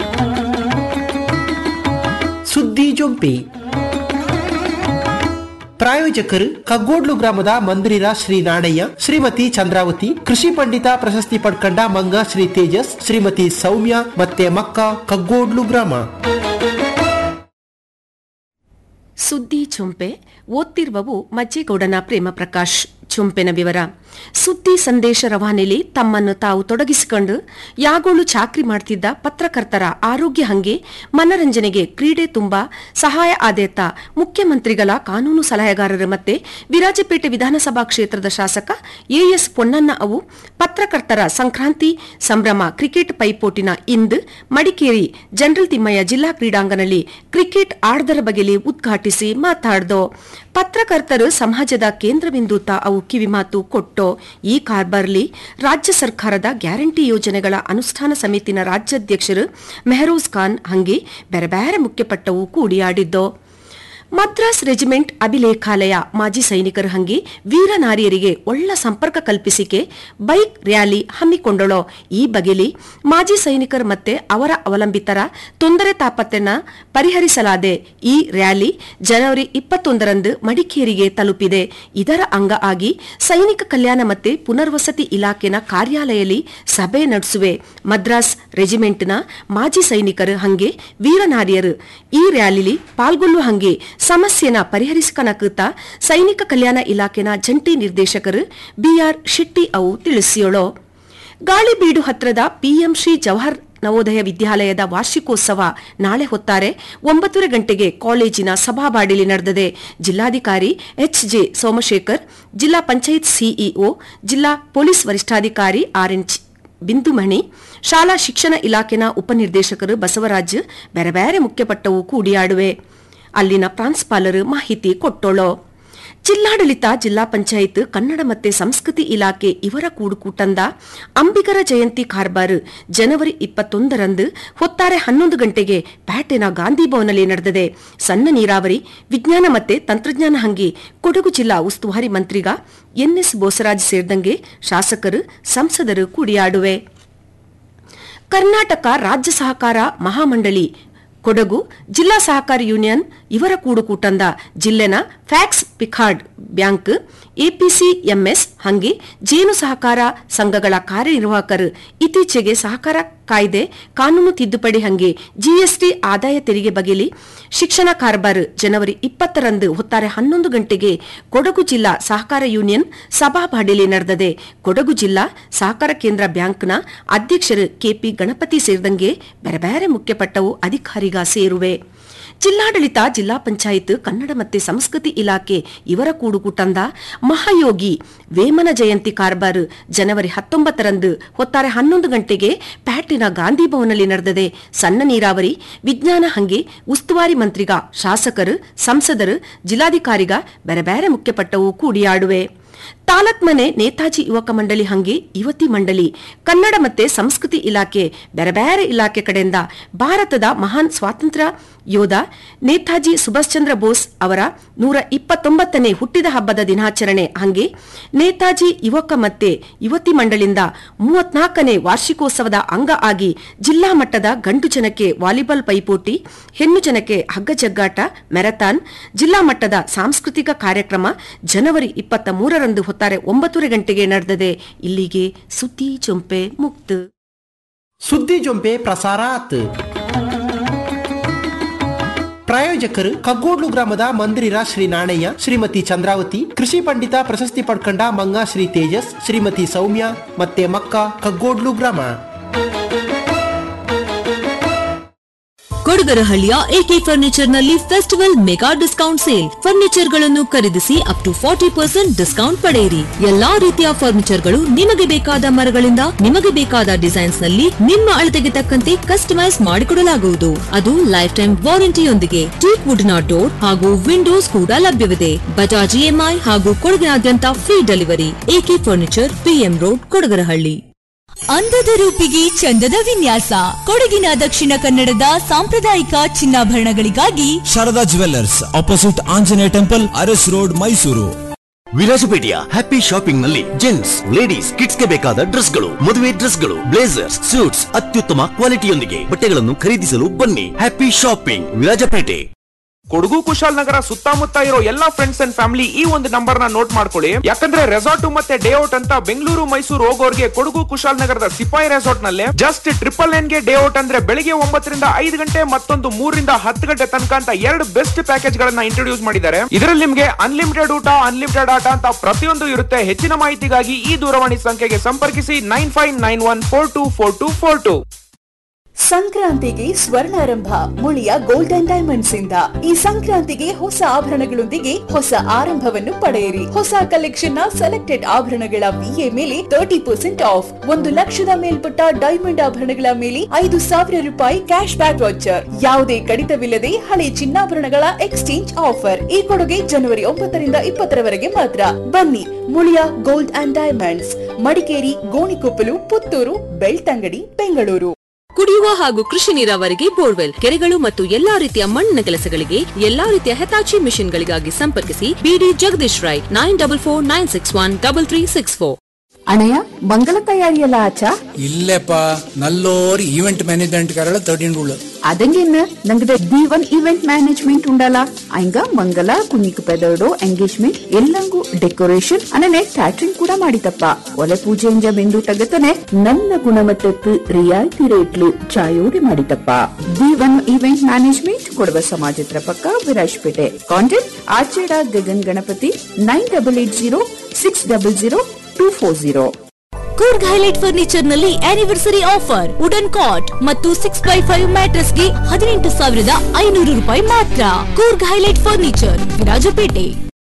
ಸುದ್ದಿ ಜೊಂಪಿ ಪ್ರಾಯೋಜಕರು ಕಗ್ಗೋಡ್ಲು ಗ್ರಾಮದ ಮಂದಿರ ಶ್ರೀ ನಾಣಯ್ಯ ಶ್ರೀಮತಿ ಚಂದ್ರಾವತಿ ಕೃಷಿ ಪಂಡಿತ ಪ್ರಶಸ್ತಿ ಪಡ್ಕಂಡ ಮಂಗ ಶ್ರೀ ತೇಜಸ್ ಶ್ರೀಮತಿ ಸೌಮ್ಯ ಮತ್ತೆ ಮಕ್ಕ ಕಗ್ಗೋಡ್ಲು ಗ್ರಾಮ ಸುದ್ದಿ ಚುಂಪೆ ಓದ್ತಿರುವವು ಮಜ್ಜೇಗೌಡನ ಪ್ರೇಮ ಪ್ರಕಾಶ್ ಚುಂಪೆನ ವಿವರ ಸುದ್ದಿ ಸಂದೇಶ ರವಾನೆಲಿ ತಮ್ಮನ್ನು ತಾವು ತೊಡಗಿಸಿಕೊಂಡು ಯಾಗೋಳು ಚಾಕ್ರಿ ಮಾಡ್ತಿದ್ದ ಪತ್ರಕರ್ತರ ಆರೋಗ್ಯ ಹಂಗೆ ಮನರಂಜನೆಗೆ ಕ್ರೀಡೆ ತುಂಬಾ ಸಹಾಯ ಆದೇತ ಮುಖ್ಯಮಂತ್ರಿಗಳ ಕಾನೂನು ಸಲಹೆಗಾರರು ಮತ್ತೆ ವಿರಾಜಪೇಟೆ ವಿಧಾನಸಭಾ ಕ್ಷೇತ್ರದ ಶಾಸಕ ಎಎಸ್ ಪೊನ್ನಣ್ಣ ಅವು ಪತ್ರಕರ್ತರ ಸಂಕ್ರಾಂತಿ ಸಂಭ್ರಮ ಕ್ರಿಕೆಟ್ ಪೈಪೋಟಿನ ಇಂದು ಮಡಿಕೇರಿ ಜನರಲ್ ತಿಮ್ಮಯ್ಯ ಜಿಲ್ಲಾ ಕ್ರೀಡಾಂಗಣದಲ್ಲಿ ಕ್ರಿಕೆಟ್ ಆಡದರ ಬಗೆಲಿ ಉದ್ಘಾಟಿಸಿ ಮಾತಾಡ್ದೋ ಪತ್ರಕರ್ತರು ಸಮಾಜದ ಕೇಂದ್ರಬಿಂದು ಅವು ಕಿವಿಮಾತು ಕೊಟ್ಟೋ ಈ ಕಾರ್ಬಾರ್ಲಿ ರಾಜ್ಯ ಸರ್ಕಾರದ ಗ್ಯಾರಂಟಿ ಯೋಜನೆಗಳ ಅನುಷ್ಠಾನ ಸಮಿತಿನ ರಾಜ್ಯಾಧ್ಯಕ್ಷರು ಮೆಹರೂಜ್ ಖಾನ್ ಹಂಗೆ ಬೇರೆ ಬೇರೆ ಮುಖ್ಯಪಟ್ಟವು ಕೂಡಿಯಾಡಿದ್ದೋ ಮದ್ರಾಸ್ ರೆಜಿಮೆಂಟ್ ಅಭಿಲೇಖಾಲಯ ಮಾಜಿ ಸೈನಿಕರ ಹಂಗಿ ವೀರ ನಾರಿಯರಿಗೆ ಒಳ್ಳ ಸಂಪರ್ಕ ಕಲ್ಪಿಸಿಕೆ ಬೈಕ್ ರ್ಯಾಲಿ ಹಮ್ಮಿಕೊಂಡಳೋ ಈ ಬಗೆಲಿ ಮಾಜಿ ಸೈನಿಕರು ಮತ್ತೆ ಅವರ ಅವಲಂಬಿತರ ತೊಂದರೆ ತಾಪತ್ರೆನ ಪರಿಹರಿಸಲಾದೆ ಈ ರ್ಯಾಲಿ ಜನವರಿ ಇಪ್ಪತ್ತೊಂದರಂದು ಮಡಿಕೇರಿಗೆ ತಲುಪಿದೆ ಇದರ ಅಂಗ ಆಗಿ ಸೈನಿಕ ಕಲ್ಯಾಣ ಮತ್ತೆ ಪುನರ್ವಸತಿ ಇಲಾಖೆನ ಕಾರ್ಯಾಲಯದಲ್ಲಿ ಸಭೆ ನಡೆಸುವೆ ಮದ್ರಾಸ್ ರೆಜಿಮೆಂಟ್ನ ಮಾಜಿ ಸೈನಿಕರು ಹಂಗೆ ವೀರನಾರಿಯರು ಈ ರ್ಯಾಲಿಲಿ ಪಾಲ್ಗೊಳ್ಳುವ ಹಂಗೆ ಸಮಸ್ಯೆನ ಪರಿಹರಿಸಿಕನಕುತ್ತ ಸೈನಿಕ ಕಲ್ಯಾಣ ಇಲಾಖೆನ ಜಂಟಿ ನಿರ್ದೇಶಕರು ಬಿಆರ್ ಶೆಟ್ಟಿ ಅವು ತಿಳಿಸಿಯೋಳು ಗಾಳಿಬೀಡು ಹತ್ರದ ಪಿಎಂ ಶ್ರೀ ಜವಾಹರ್ ನವೋದಯ ವಿದ್ಯಾಲಯದ ವಾರ್ಷಿಕೋತ್ಸವ ನಾಳೆ ಹೊತ್ತಾರೆ ಒಂಬತ್ತುವರೆ ಗಂಟೆಗೆ ಕಾಲೇಜಿನ ಸಭಾಬಾಡಿಲಿ ನಡೆದಿದೆ ಜಿಲ್ಲಾಧಿಕಾರಿ ಎಚ್ ಜೆ ಸೋಮಶೇಖರ್ ಜಿಲ್ಲಾ ಪಂಚಾಯತ್ ಸಿಇಒ ಜಿಲ್ಲಾ ಪೊಲೀಸ್ ವರಿಷ್ಠಾಧಿಕಾರಿ ಆರ್ ಎನ್ ಬಿಂದುಮಣಿ ಶಾಲಾ ಶಿಕ್ಷಣ ಇಲಾಖೆನ ಉಪನಿರ್ದೇಶಕರು ಬಸವರಾಜ್ ಬೇರೆ ಬೇರೆ ಮುಖ್ಯಪಟ್ಟವು ಕೂಡಿಯಾಡುವೆ ಅಲ್ಲಿನ ಪ್ರಾಂಶುಪಾಲರು ಮಾಹಿತಿ ಕೊಟ್ಟೋಳೋ ಜಿಲ್ಲಾಡಳಿತ ಜಿಲ್ಲಾ ಪಂಚಾಯತ್ ಕನ್ನಡ ಮತ್ತೆ ಸಂಸ್ಕೃತಿ ಇಲಾಖೆ ಇವರ ಕೂಡುಕೂಟಂದ ಅಂಬಿಗರ ಜಯಂತಿ ಕಾರ್ಬಾರ್ ಜನವರಿ ಇಪ್ಪತ್ತೊಂದರಂದು ಹೊತ್ತಾರೆ ಹನ್ನೊಂದು ಗಂಟೆಗೆ ಪ್ಯಾಟೆನ ಗಾಂಧಿ ಭವನಲ್ಲಿ ನಡೆದಿದೆ ಸಣ್ಣ ನೀರಾವರಿ ವಿಜ್ಞಾನ ಮತ್ತೆ ತಂತ್ರಜ್ಞಾನ ಹಂಗಿ ಕೊಡಗು ಜಿಲ್ಲಾ ಉಸ್ತುವಾರಿ ಮಂತ್ರಿಗ ಎನ್ಎಸ್ ಬೋಸರಾಜ್ ಸೇರಿದಂಗೆ ಶಾಸಕರು ಸಂಸದರು ಕೂಡಿಯಾಡುವೆ ಕರ್ನಾಟಕ ರಾಜ್ಯ ಸಹಕಾರ ಮಹಾಮಂಡಳಿ ಕೊಡಗು ಜಿಲ್ಲಾ ಸಹಕಾರಿ ಯೂನಿಯನ್ ಇವರ ಕೂಡುಕೂಟಂದ ಜಿಲ್ಲೆನ ಫ್ಯಾಕ್ಸ್ ಪಿಕಾರ್ಡ್ ಬ್ಯಾಂಕ್ ಎಪಿಸಿಎಂಎಸ್ ಹಂಗೆ ಜೇನು ಸಹಕಾರ ಸಂಘಗಳ ಕಾರ್ಯನಿರ್ವಾಹಕರು ಇತ್ತೀಚೆಗೆ ಸಹಕಾರ ಕಾಯ್ದೆ ಕಾನೂನು ತಿದ್ದುಪಡಿ ಹಂಗೆ ಜಿಎಸ್ಟಿ ಆದಾಯ ತೆರಿಗೆ ಬಗೆಲಿ ಶಿಕ್ಷಣ ಕಾರ್ಬಾರ್ ಜನವರಿ ಇಪ್ಪತ್ತರಂದು ಹೊತ್ತಾರೆ ಹನ್ನೊಂದು ಗಂಟೆಗೆ ಕೊಡಗು ಜಿಲ್ಲಾ ಸಹಕಾರ ಯೂನಿಯನ್ ಸಭಾಬಾಡಿಲಿ ನಡೆದದೆ ಕೊಡಗು ಜಿಲ್ಲಾ ಸಹಕಾರ ಕೇಂದ್ರ ಬ್ಯಾಂಕ್ನ ಅಧ್ಯಕ್ಷರು ಕೆಪಿ ಗಣಪತಿ ಸೇರಿದಂಗೆ ಬೇರೆ ಬೇರೆ ಮುಖ್ಯಪಟ್ಟವು ಅಧಿಕಾರಿಗ ಸೇರುವೆ ಜಿಲ್ಲಾಡಳಿತ ಜಿಲ್ಲಾ ಪಂಚಾಯತ್ ಕನ್ನಡ ಮತ್ತೆ ಸಂಸ್ಕೃತಿ ಇಲಾಖೆ ಇವರ ಕೂಡುಕೂಟಂದ ಮಹಾಯೋಗಿ ವೇಮನ ಜಯಂತಿ ಕಾರ್ಬಾರ್ ಜನವರಿ ಹತ್ತೊಂಬತ್ತರಂದು ಹೊತ್ತಾರೆ ಹನ್ನೊಂದು ಗಂಟೆಗೆ ಪ್ಯಾಟಿನ ಗಾಂಧಿ ಭವನಲ್ಲಿ ನಡೆದದೆ ಸಣ್ಣ ನೀರಾವರಿ ವಿಜ್ಞಾನ ಹಂಗೆ ಉಸ್ತುವಾರಿ ಮಂತ್ರಿಗ ಶಾಸಕರು ಸಂಸದರು ಜಿಲ್ಲಾಧಿಕಾರಿಗ ಬೇರೆ ಬೇರೆ ಮುಖ್ಯಪಟ್ಟವು ಕೂಡಿಯಾಡುವೆ ತಾಲಕ್ ಮನೆ ನೇತಾಜಿ ಯುವಕ ಮಂಡಳಿ ಹಂಗೆ ಯುವತಿ ಮಂಡಳಿ ಕನ್ನಡ ಮತ್ತೆ ಸಂಸ್ಕೃತಿ ಇಲಾಖೆ ಬೇರೆ ಬೇರೆ ಇಲಾಖೆ ಕಡೆಯಿಂದ ಭಾರತದ ಮಹಾನ್ ಸ್ವಾತಂತ್ರ್ಯ ಯೋಧ ನೇತಾಜಿ ಸುಭಾಷ್ ಚಂದ್ರ ಬೋಸ್ ಅವರ ನೂರ ಇಪ್ಪತ್ತೊಂಬತ್ತನೇ ಹುಟ್ಟಿದ ಹಬ್ಬದ ದಿನಾಚರಣೆ ಹಂಗೆ ನೇತಾಜಿ ಯುವಕ ಮತ್ತೆ ಯುವತಿ ಮಂಡಳಿಯಿಂದ ಮೂವತ್ನಾಲ್ಕನೇ ವಾರ್ಷಿಕೋತ್ಸವದ ಅಂಗ ಆಗಿ ಜಿಲ್ಲಾ ಮಟ್ಟದ ಗಂಡು ಜನಕ್ಕೆ ವಾಲಿಬಾಲ್ ಪೈಪೋಟಿ ಹೆಣ್ಣು ಜನಕ್ಕೆ ಹಗ್ಗ ಜಗ್ಗಾಟ ಮ್ಯಾರಥಾನ್ ಜಿಲ್ಲಾ ಮಟ್ಟದ ಸಾಂಸ್ಕೃತಿಕ ಕಾರ್ಯಕ್ರಮ ಜನವರಿ ಇಪ್ಪತ್ತ ಮೂರರಂದು ಹೊತ್ತಾರೆ ಒಂಬತ್ತೂವರೆ ಗಂಟೆಗೆ ನಡೆದದೆ ಇಲ್ಲಿಗೆ ಸುದ್ದಿ ಚೊಂಪೆ ಮುಕ್ತ ಸುದ್ದಿ ಜೊಂಪೆ ಪ್ರಸಾರಾತ್ ಪ್ರಾಯೋಜಕರು ಕಗ್ಗೋಡ್ಲು ಗ್ರಾಮದ ಮಂದಿರ ಶ್ರೀ ನಾಣಯ್ಯ ಶ್ರೀಮತಿ ಚಂದ್ರಾವತಿ ಕೃಷಿ ಪಂಡಿತ ಪ್ರಶಸ್ತಿ ಪಡ್ಕೊಂಡ ಮಂಗ ಶ್ರೀ ತೇಜಸ್ ಶ್ರೀಮತಿ ಸೌಮ್ಯ ಮತ್ತೆ ಮಕ್ಕ ಕಗ್ಗೋಡ್ಲು ಗ್ರಾಮ ಕೊಡಗರಹಳ್ಳಿಯ ಎಕೆ ಫರ್ನಿಚರ್ ನಲ್ಲಿ festival mega discount sale furniture ಗಳನ್ನು ಖರೀದಿಸಿ up to forty percent discount ಪಡೆಯಿರಿ ಎಲ್ಲಾ ರೀತಿಯ ಫರ್ನಿಚರ್ ಗಳು ನಿಮಗೆ ಬೇಕಾದ ಮರಗಳಿಂದ ನಿಮಗೆ ಬೇಕಾದ ಡಿಸೈನ್ಸ್ ನಲ್ಲಿ ನಿಮ್ಮ ಅಳತೆಗೆ ತಕ್ಕಂತೆ ಕಸ್ಟಮೈಸ್ ಮಾಡಿಕೊಡಲಾಗುವುದು ಅದು ಲೈಫ್ ಟೈಮ್ ವಾರಂಟಿಯೊಂದಿಗೆ ಟೀಕ್ ವುಡ್ನ ಡೋರ್ ಹಾಗೂ ವಿಂಡೋಸ್ ಕೂಡ ಲಭ್ಯವಿದೆ ಬಜಾಜ್ ಇಎಂಐ ಹಾಗೂ ಕೊಡಗಿನಾದ್ಯಂತ free delivery AK furniture PM road Kodagarahalli ಅಂದದ ರೂಪಿಗೆ ಚಂದದ ವಿನ್ಯಾಸ ಕೊಡಗಿನ ದಕ್ಷಿಣ ಕನ್ನಡದ ಸಾಂಪ್ರದಾಯಿಕ ಚಿನ್ನಾಭರಣಗಳಿಗಾಗಿ Sharada jewellers opposite Anjaneya temple Aras road Mysuru ವಿಲಾಸಪೇಟೆಯ ಹ್ಯಾಪಿ ಶಾಪಿಂಗ್ ನಲ್ಲಿ ಜೆಂಟ್ಸ್ ಲೇಡೀಸ್ ಕಿಡ್ಸ್ಗೆ ಬೇಕಾದ ಡ್ರೆಸ್ಗಳು ಮದುವೆ ಡ್ರೆಸ್ಗಳು ಬ್ಲೇಸರ್ಸ್ ಸೂಟ್ಸ್ ಅತ್ಯುತ್ತಮ ಕ್ವಾಲಿಟಿಯೊಂದಿಗೆ ಬಟ್ಟೆಗಳನ್ನು ಖರೀದಿಸಲು ಬನ್ನಿ ಹ್ಯಾಪಿ ಶಾಪಿಂಗ್ ವಿರಾಜಪೇಟೆ ಕೊಡಗು ಕುಶಾಲನಗರ ಸುತ್ತಮುತ್ತ ಇರೋ ಎಲ್ಲಾ ಫ್ರೆಂಡ್ಸ್ ಅಂಡ್ ಫ್ಯಾಮಿಲಿ ಈ ಒಂದು ನಂಬರ್ ನ ನೋಟ್ ಮಾಡ್ಕೊಳ್ಳಿ ಯಾಕಂದ್ರೆ ರೆಸಾರ್ಟ್ ಮತ್ತೆ ಡೇ ಔಟ್ ಅಂತ ಬೆಂಗಳೂರು ಮೈಸೂರು ಹೋಗೋರ್ಗೆ ಕೊಡಗು ಕುಶಾಲನಗರದ ಸಿಪಾಯಿ ರೆಸಾರ್ಟ್ ನಲ್ಲಿ ಜಸ್ಟ್ ಟ್ರಿಪಲ್ ನೈನ್ ಗೆ ಡೇ ಔಟ್ ಅಂದ್ರೆ ಬೆಳಿಗ್ಗೆ ಒಂಬತ್ತರಿಂದ ಐದು ಗಂಟೆ ಮತ್ತೊಂದು ಮೂರರಿಂದ ಹತ್ತು ಗಂಟೆ ತನಕ ಅಂತ ಎರಡು ಬೆಸ್ಟ್ ಪ್ಯಾಕೇಜ್ ಗಳನ್ನ ಇಂಟ್ರೊಡ್ಯೂಸ್ ಮಾಡಿದ್ದಾರೆ ಇದರಲ್ಲಿ ನಿಮ್ಗೆ ಅನ್ಲಿಮಿಟೆಡ್ ಊಟ ಅನ್ಲಿಮಿಟೆಡ್ ಆಟ ಅಂತ ಪ್ರತಿಯೊಂದು ಇರುತ್ತೆ ಹೆಚ್ಚಿನ ಮಾಹಿತಿಗಾಗಿ ಈ ದೂರವಾಣಿ ಸಂಖ್ಯೆಗೆ ಸಂಪರ್ಕಿಸಿ nine five nine one four two four two four two ಸಂಕ್ರಾಂತಿಗೆ ಸ್ವರ್ಣಾರಂಭ ಮುಳಿಯ ಗೋಲ್ಡನ್ ಡೈಮಂಡ್ಸ್ ಇಂದ ಈ ಸಂಕ್ರಾಂತಿಗೆ ಹೊಸ ಆಭರಣಗಳೊಂದಿಗೆ ಹೊಸ ಆರಂಭವನ್ನು ಪಡೆಯಿರಿ ಹೊಸ ಕಲೆಕ್ಷನ್ ನ ಸೆಲೆಕ್ಟೆಡ್ ಆಭರಣಗಳ ವಿಎ ಮೇಲೆ ತರ್ಟಿ ಪರ್ಸೆಂಟ್ ಆಫ್ ಒಂದು ಲಕ್ಷದ ಮೇಲ್ಪಟ್ಟ ಡೈಮಂಡ್ ಆಭರಣಗಳ ಮೇಲೆ ಐದು ಸಾವಿರ ರೂಪಾಯಿ ಕ್ಯಾಶ್ ಬ್ಯಾಕ್ ವಾಚರ್ ಯಾವುದೇ ಕಡಿತವಿಲ್ಲದೆ ಹಳೆ ಚಿನ್ನಾಭರಣಗಳ ಎಕ್ಸ್ಚೇಂಜ್ ಆಫರ್ ಈ ಕೊಡುಗೆ ಜನವರಿ ಒಂಬತ್ತರಿಂದ ಇಪ್ಪತ್ತರವರೆಗೆ ಮಾತ್ರ ಬನ್ನಿ Muliya gold and diamonds Madikeri Gonikoppal Puttur Belthangady Bengaluru ಕುಡಿಯುವ ಹಾಗೂ ಕೃಷಿ ನೀರಾವರಿಗೆ ಬೋರ್ವೆಲ್ ಕೆರೆಗಳು ಮತ್ತು ಎಲ್ಲಾ ರೀತಿಯ ಮಣ್ಣಿನ ಕೆಲಸಗಳಿಗೆ ಎಲ್ಲಾ ರೀತಿಯ ಹೆತಾಚಿ ಮಿಷನ್ಗಳಿಗಾಗಿ ಸಂಪರ್ಕಿಸಿ B D Jagadish Rai nine double four nine six one double three six four അണയ മംഗള തയ്യാറിയല്ല ആച്ചാ ഇല്ലപ്പാ നല്ലൊരു ഈവന്റ് മാനേജ്മെന്റ് കാരുടെ തേടിണ്ടുള്ളു അതെങ്ങനെ ഞങ്ങളുടെ ദീവൻ ഇവന്റ് മാനേജ്മെന്റ് ഉണ്ടല്ല അയങ്ക ಮಂಗಲ ಕುഞ്ഞിക്ക് പെതോടോ ಎಂಗೇಜ್ಮೆಂಟ್ ಎಲ್ಲಂಗೂ ಡೆಕೋರೇಷನ್ ಅನನೆ ಕ್ಯಾಟ್ರಿಂಗ್ ಕೂಡ ಮಾಡಿತಪ್ಪ ಒಲೆ ಪೂಜೆಯಿಂದ ಬೆಂದು ತಗತನೆ ನನ್ನ ಗುಣಮಟ್ಟಕ್ಕೆ ರಿಯಾಯಿತಿ ರೇಟ್ಲು ಚಾಯೋಡಿ ಮಾಡಿತಪ್ಪ ದೀವನ್ ಇವೆಂಟ್ ಮ್ಯಾನೇಜ್ಮೆಂಟ್ ಕೊಡವ ಸಮಾಜತ್ರ ಪಕ್ಕ ವಿರಾಜ್ಪೇಟೆ ಕಾಂಟ್ಯಾಕ್ಟ್ ಆಚೆಡ Gagan Ganapati nine double eight zero six double zero two four zero Coorg highlight furniture ನಲ್ಲಿ ಆನಿವರ್ಸರಿ ಆಫರ್ ವುಡನ್ ಕಾಟ್ ಮತ್ತು ಸಿಕ್ಸ್ ಬೈ ಫೈವ್ ಮ್ಯಾಟ್ರಸ್ ಗೆ ಹದಿನೆಂಟು ಸಾವಿರದ ಐನೂರು ರೂಪಾಯಿ ಮಾತ್ರ ಕೂರ್ಗ್ ಹೈಲೈಟ್ ಫರ್ನಿಚರ್ ವಿರಾಜಪೇಟೆ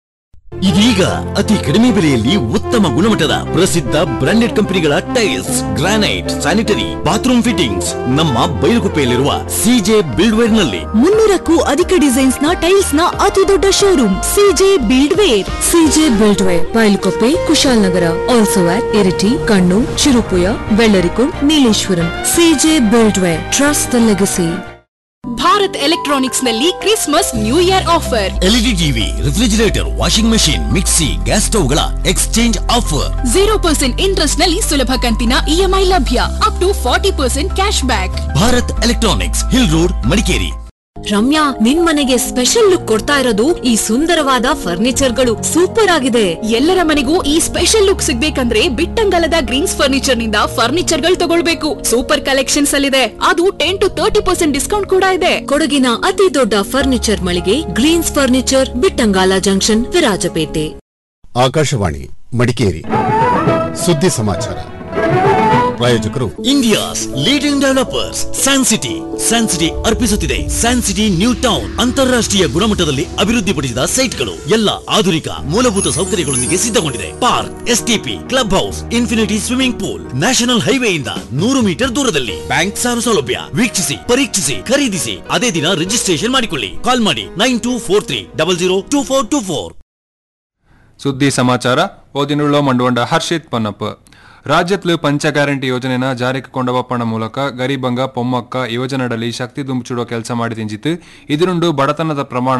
ಇದೀಗ ಅತಿ ಕಡಿಮೆ ಬೆಲೆಯಲ್ಲಿ ಉತ್ತಮ ಗುಣಮಟ್ಟದ ಪ್ರಸಿದ್ಧ ಬ್ರಾಂಡೆಡ್ ಕಂಪನಿಗಳ tiles granite sanitary bathroom fittings ನಮ್ಮ ಬೈಲುಗುಪ್ಪೆಯಲ್ಲಿರುವ ಸಿಜೆ ಬಿಲ್ಡ್ವೇರ್ ನಲ್ಲಿ ಮುನ್ನೂರಕ್ಕೂ ಅಧಿಕ ಡಿಸೈನ್ಸ್ ನ ಟೈಲ್ಸ್ ನ ಅತಿ ದೊಡ್ಡ showroom CJ build ware CJ build ware Bylakuppe Kushalnagar also at Iritty Kannur Cherupuzha Vellarikund Nileshwaram CJ build ware trust the legacy Bharat electronics ನಲ್ಲಿ Christmas new year offer LED TV refrigerator washing machine mixie gas ಸ್ಟವ್ಗಳ exchange offer zero percent interest ನಲ್ಲಿ ಸುಲಭ ಕಂತಿನ EMI ಲಭ್ಯ up to forty percent cash back Bharat electronics hill road Madikeri Ramya ನಿನ್ ಮನೆಗೆ special look ಕೊಡ್ತಾ ಇರೋದು ಈ ಸುಂದರವಾದ ಫರ್ನಿಚರ್ಗಳು ಸೂಪರ್ ಆಗಿದೆ ಎಲ್ಲರ ಮನೆಗೂ ಈ ಸ್ಪೆಷಲ್ ಲುಕ್ ಸಿಗ್ಬೇಕಂದ್ರೆ ಬಿಟ್ಟಂಗಲದ ಗ್ರೀನ್ಸ್ ಫರ್ನಿಚರ್ ನಿಂದ ಫರ್ನಿಚರ್ ಗಳು ತಗೊಳ್ಬೇಕು ಸೂಪರ್ ಕಲೆಕ್ಷನ್ಸ್ ಅಲ್ಲಿದೆ ಅದು ten to thirty percent discount ಕೂಡ ಇದೆ ಕೊಡಗಿನ ಅತಿ ದೊಡ್ಡ ಫರ್ನಿಚರ್ ಮಳಿಗೆ greens furniture Bittangala junction Virajpet Akashvani Madikeri ಸುದ್ದಿ ಸಮಾಚಾರ ಪ್ರಾಯೋಜಕರು India's leading developers sun city sun city ಅರ್ಪಿಸುತ್ತಿದೆ ಸ್ಯಾನ್ ಸಿಟಿ ನ್ಯೂ ಟೌನ್ ಅಂತಾರಾಷ್ಟ್ರೀಯ ಗುಣಮಟ್ಟದಲ್ಲಿ ಅಭಿವೃದ್ಧಿಪಡಿಸಿದ ಸೈಟ್ಗಳು ಎಲ್ಲ ಆಧುನಿಕ ಮೂಲಭೂತ ಸೌಕರ್ಯಗಳೊಂದಿಗೆ ಸಿದ್ಧಗೊಂಡಿದೆ park STP club house infinity swimming pool national ಹೈವೇಯಿಂದ ನೂರು ಮೀಟರ್ ದೂರದಲ್ಲಿ ಬ್ಯಾಂಕ್ ಸಾಲ ಸೌಲಭ್ಯ ವೀಕ್ಷಿಸಿ ಪರೀಕ್ಷಿಸಿ ಖರೀದಿಸಿ ಅದೇ ದಿನ ರಿಜಿಸ್ಟ್ರೇಷನ್ ಮಾಡಿಕೊಳ್ಳಿ ಕಾಲ್ ಮಾಡಿ nine two four three double zero two four two four ಸುದ್ದಿ ಸಮಾಚಾರ ಓದಿನುಳ್ಳ ಮಂಡುವಂಡ ಹರ್ಷಿತ್ ಪೊನ್ನಪ್ಪ ರಾಜ್ಯತ್ಲು ಪಂಚ ಗ್ಯಾರಂಟಿ ಯೋಜನೆನ ಜಾರಿಗೆ ಕೊಂಡವಪ್ಪಣ ಮೂಲಕ ಗರೀಬಂಗ ಪೊಮ್ಮಕ್ಕ ಯುವಜನರಲ್ಲಿ ಶಕ್ತಿ ದುಂಬುಚುಡುವ ಕೆಲಸ ಮಾಡಿ ತಿಂಜಿತ್ತು ಇದರುಂಡು ಬಡತನದ ಪ್ರಮಾಣ